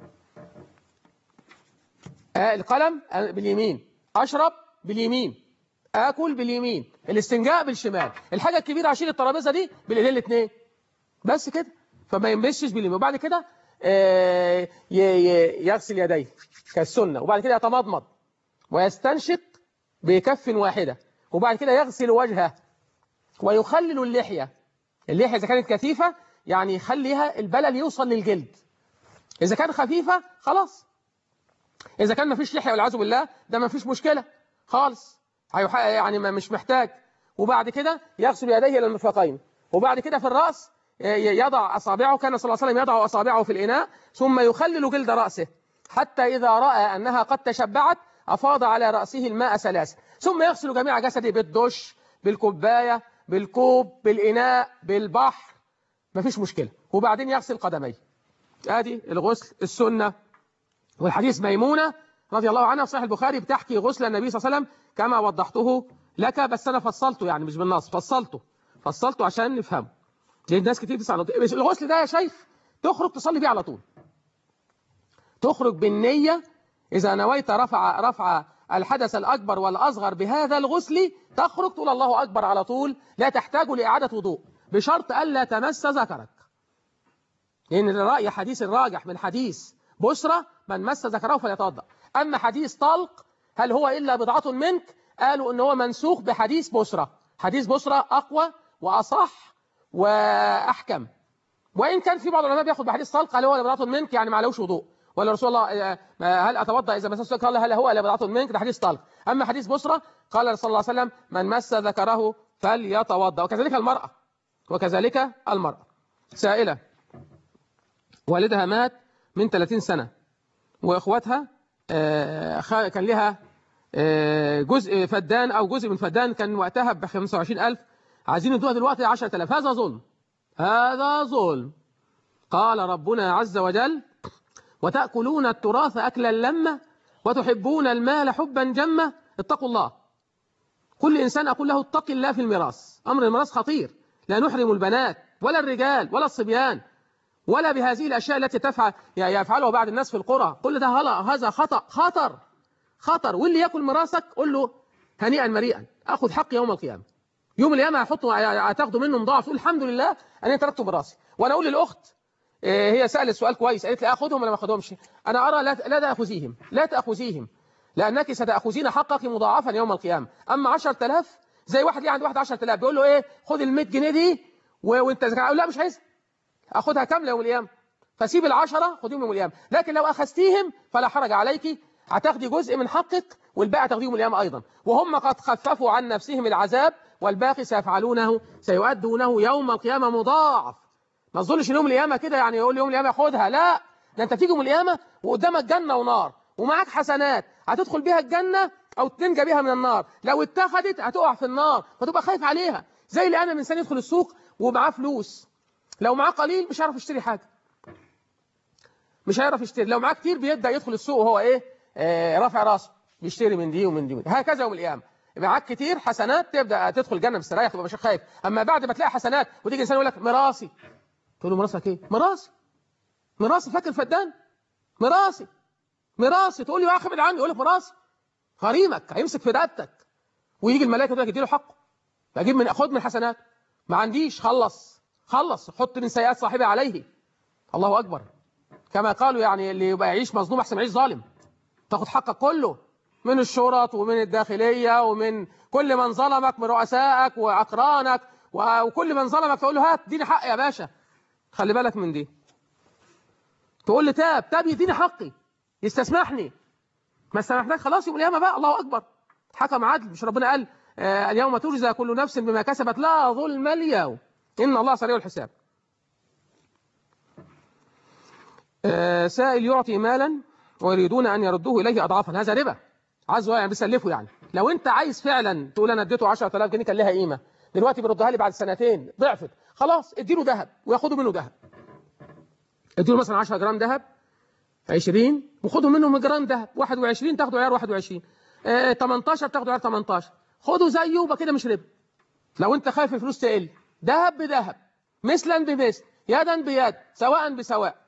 آه القلم آه، باليمين اشرب باليمين اكل باليمين الاستنجاء بالشمال الحاجه الكبيره عشان الترابيزه دي بالايدين الاثنين بس كده فما يمسش باليمين وبعد كده آه، ي- ي- يغسل يديه كالسنه وبعد كده يتمضمض ويستنشق بكف واحده وبعد كده يغسل وجهه ويخلل اللحيه اللحيه اذا كانت كثيفه يعني يخليها البلل يوصل للجلد اذا كان خفيفه خلاص إذا كان مفيش لحية والعياذ بالله ده مفيش مشكلة خالص هيح- يعني ما مش محتاج وبعد كده يغسل يديه إلى المرفقين وبعد كده في الرأس ي- يضع أصابعه كان صلى الله عليه وسلم يضع أصابعه في الإناء ثم يخلل جلد رأسه حتى إذا رأى أنها قد تشبعت أفاض على رأسه الماء ثلاثة ثم يغسل جميع جسده بالدش بالكوباية بالكوب بالإناء بالبحر مفيش مشكلة وبعدين يغسل قدميه ادي الغسل السنة والحديث ميمونة رضي الله عنها في صحيح البخاري بتحكي غسل النبي صلى الله عليه وسلم كما وضحته لك بس أنا فصلته يعني مش بالنص فصلته فصلته عشان نفهمه لأن ناس كتير تسأل بس الغسل ده يا شيخ تخرج تصلي بيه على طول تخرج بالنية إذا نويت رفع رفع الحدث الأكبر والأصغر بهذا الغسل تخرج تقول الله أكبر على طول لا تحتاج لإعادة وضوء بشرط ألا تمس ذكرك لأن الرأي حديث الراجح من حديث بشرى من مس ذكره فليتوضأ أما حديث طلق هل هو إلا بضعة منك قالوا إن هو منسوخ بحديث بشرى حديث بشرى أقوى وأصح وأحكم وإن كان في بعض العلماء بياخد بحديث طلق هل هو إلا بضعة منك يعني ما عليهوش وضوء ولا رسول الله آه، هل أتوضأ إذا مسست قال هل هو إلا بضعة منك ده حديث طلق أما حديث بشرى قال صلى الله عليه وسلم من مس ذكره فليتوضأ وكذلك المرأة وكذلك المرأة سائلة والدها مات من 30 سنة وإخواتها آه، خ- كان لها آه، جزء فدان أو جزء من فدان كان وقتها ب 25000 عايزين يدوها دلوقتي 10000 هذا ظلم هذا ظلم قال ربنا عز وجل وتأكلون التراث أكلا لما وتحبون المال حبا جما اتقوا الله كل إنسان أقول له اتق الله في الميراث أمر الميراث خطير لا نحرم البنات ولا الرجال ولا الصبيان ولا بهذه الأشياء التي تفعل يفعلها بعض الناس في القرى كل ده هلا هذا خطأ خطر خطر واللي ياكل ميراثك قول له هنيئا مريئا أخذ حق يوم القيامة يوم القيامة هحطه هتاخده منه مضاعف تقول الحمد لله أنا تركته براسي وأنا أقول للأخت آه، هي سألت سؤال كويس قالت لي أخذهم ولا ما أخذهمش أنا أرى لا لا تأخذيهم لا تأخذيهم لأنك ستأخذين حقك مضاعفا يوم القيامة أما 10000 زي واحد ليه عند واحد 10000 بيقول له إيه خد ال 100 جنيه دي و- وأنت زكاة لا مش عايز أخذها كاملة يوم القيامة فسيب العشرة خديهم يوم القيامة لكن لو أخذتيهم فلا حرج عليك هتاخدي جزء من حقك والباقي تاخديه يوم القيامة أيضا وهم قد خففوا عن نفسهم العذاب والباقي سيفعلونه سيؤدونه يوم القيامة مضاعف ما تظنش ان يوم القيامة كده يعني يقول يوم القيامة خدها لا ده انت تيجي يوم القيامة وقدامك جنة ونار ومعاك حسنات هتدخل بيها الجنة او تنجى بيها من النار لو اتخذت هتقع في النار فتبقى خايف عليها زي اللي انا من انسان يدخل السوق ومعاه فلوس لو معاه قليل مش هيعرف يشتري حاجة مش هيعرف يشتري لو معاه كتير بيبدأ يدخل السوق وهو ايه آه رافع راسه بيشتري من دي ومن دي, ومن دي. هكذا يوم القيامة يبقى معاك كتير حسنات تبدأ تدخل جنة مستريح تبقى مش خايف اما بعد ما تلاقي حسنات وتيجي انسان يقول لك مراسي تقول له مراسك ايه مراسي مراسي فاكر فدان مراسي مراسي تقول له يا اخي ابعد عني يقول لك مراسي غريمك هيمسك في رقبتك ويجي الملائكه يقول لك اديله حقه اجيب من خد من حسنات ما عنديش خلص خلص حط من سيئات صاحبه عليه الله اكبر كما قالوا يعني اللي يبقى يعيش مظلوم احسن ما يعيش ظالم تاخد حقك كله من الشرط ومن الداخليه ومن كل من ظلمك من رؤسائك واقرانك و- وكل من ظلمك تقول له هات اديني حقي يا باشا خلي بالك من دي تقول لي تاب تاب يديني حقي يستسمحني ما استسمحناك خلاص يوم القيامه بقى الله اكبر حكم عدل مش ربنا قال آه اليوم تجزى كل نفس بما كسبت لا ظلم اليوم ان الله سريع الحساب آه سائل يعطي مالا ويريدون ان يردوه اليه اضعافا هذا ربا عايزه يعني بيسلفه يعني لو انت عايز فعلا تقول انا اديته 10000 جنيه كان لها قيمه دلوقتي بيردها لي بعد سنتين ضعفت خلاص اديله ذهب وياخدوا منه ذهب اديله مثلا 10 جرام ذهب 20 وخدوا منهم جرام ذهب 21 تاخدوا عيار 21 آه 18 تاخدوا عيار 18 خدوا زيه وبقى كده مش ربا لو انت خايف الفلوس تقل ذهب بذهب مثلا بمثل يدا بيد سواء بسواء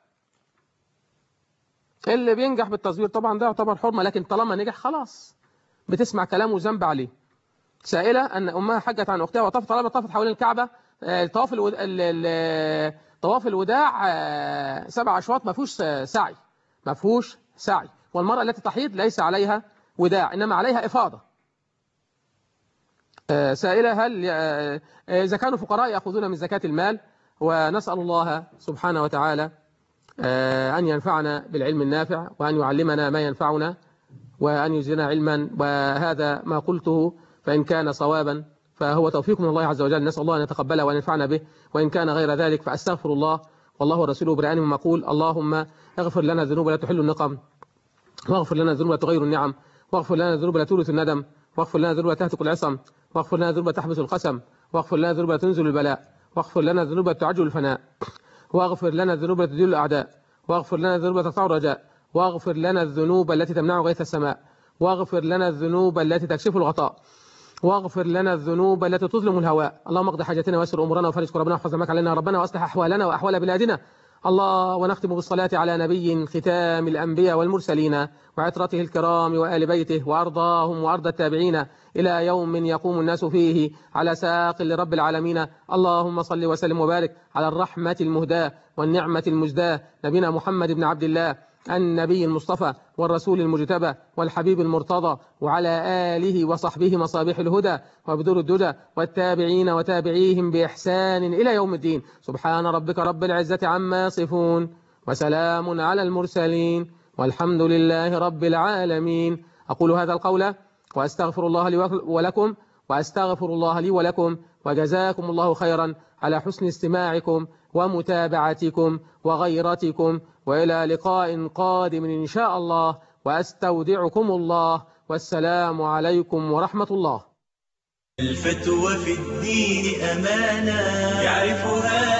اللي بينجح بالتصوير طبعا ده يعتبر حرمه لكن طالما نجح خلاص بتسمع كلامه ذنب عليه سائله ان امها حجت عن اختها وطافت طالما طافت حوالين الكعبه آه، طواف الود... ال- ال- طواف الوداع آه، سبع اشواط ما فيهوش سعي ما فيهوش سعي والمراه التي تحيض ليس عليها وداع انما عليها افاضه آه، سائله هل آه، آه، اذا كانوا فقراء ياخذون من زكاه المال ونسال الله سبحانه وتعالى آه، أن ينفعنا بالعلم النافع وأن يعلمنا ما ينفعنا وأن يزيدنا علما وهذا ما قلته فإن كان صوابا فهو توفيق من الله عز وجل نسأل الله أن يتقبله وأن ينفعنا به وإن كان غير ذلك فأستغفر الله والله ورسوله برآن مقول اللهم اغفر لنا ذنوب لا تحل النقم واغفر لنا ذنوب لا تغير النعم واغفر لنا ذنوب لا تورث الندم واغفر لنا ذنوب لا تهتك العصم واغفر لنا ذنوب لا تحبس القسم واغفر لنا ذنوب لا تنزل البلاء واغفر لنا ذنوب لا تعجل الفناء واغفر لنا ذنوب لا تدل الأعداء واغفر لنا ذنوب لا تقطع الرجاء واغفر لنا الذنوب التي تمنع غيث السماء واغفر لنا الذنوب التي تكشف الغطاء واغفر لنا الذنوب التي تظلم الهواء اللهم اقض حاجتنا ويسر امورنا وفرج كربنا واحفظ دمك علينا يا ربنا واصلح احوالنا واحوال بلادنا الله ونختم بالصلاة على نبي ختام الأنبياء والمرسلين وعطرته الكرام وآل بيته وأرضاهم وأرض التابعين إلى يوم يقوم الناس فيه على ساق لرب العالمين اللهم صل وسلم وبارك على الرحمة المهداة والنعمة المجداة نبينا محمد بن عبد الله النبي المصطفى والرسول المجتبى والحبيب المرتضى وعلى آله وصحبه مصابيح الهدى وبدور الدجى والتابعين وتابعيهم بإحسان إلى يوم الدين سبحان ربك رب العزة عما يصفون وسلام على المرسلين والحمد لله رب العالمين أقول هذا القول وأستغفر الله لي ولكم وأستغفر الله لي ولكم وجزاكم الله خيرا على حسن استماعكم ومتابعتكم وغيرتكم وإلى لقاء قادم إن شاء الله وأستودعكم الله والسلام عليكم ورحمة الله الفتوى في الدين أمانة يعرفها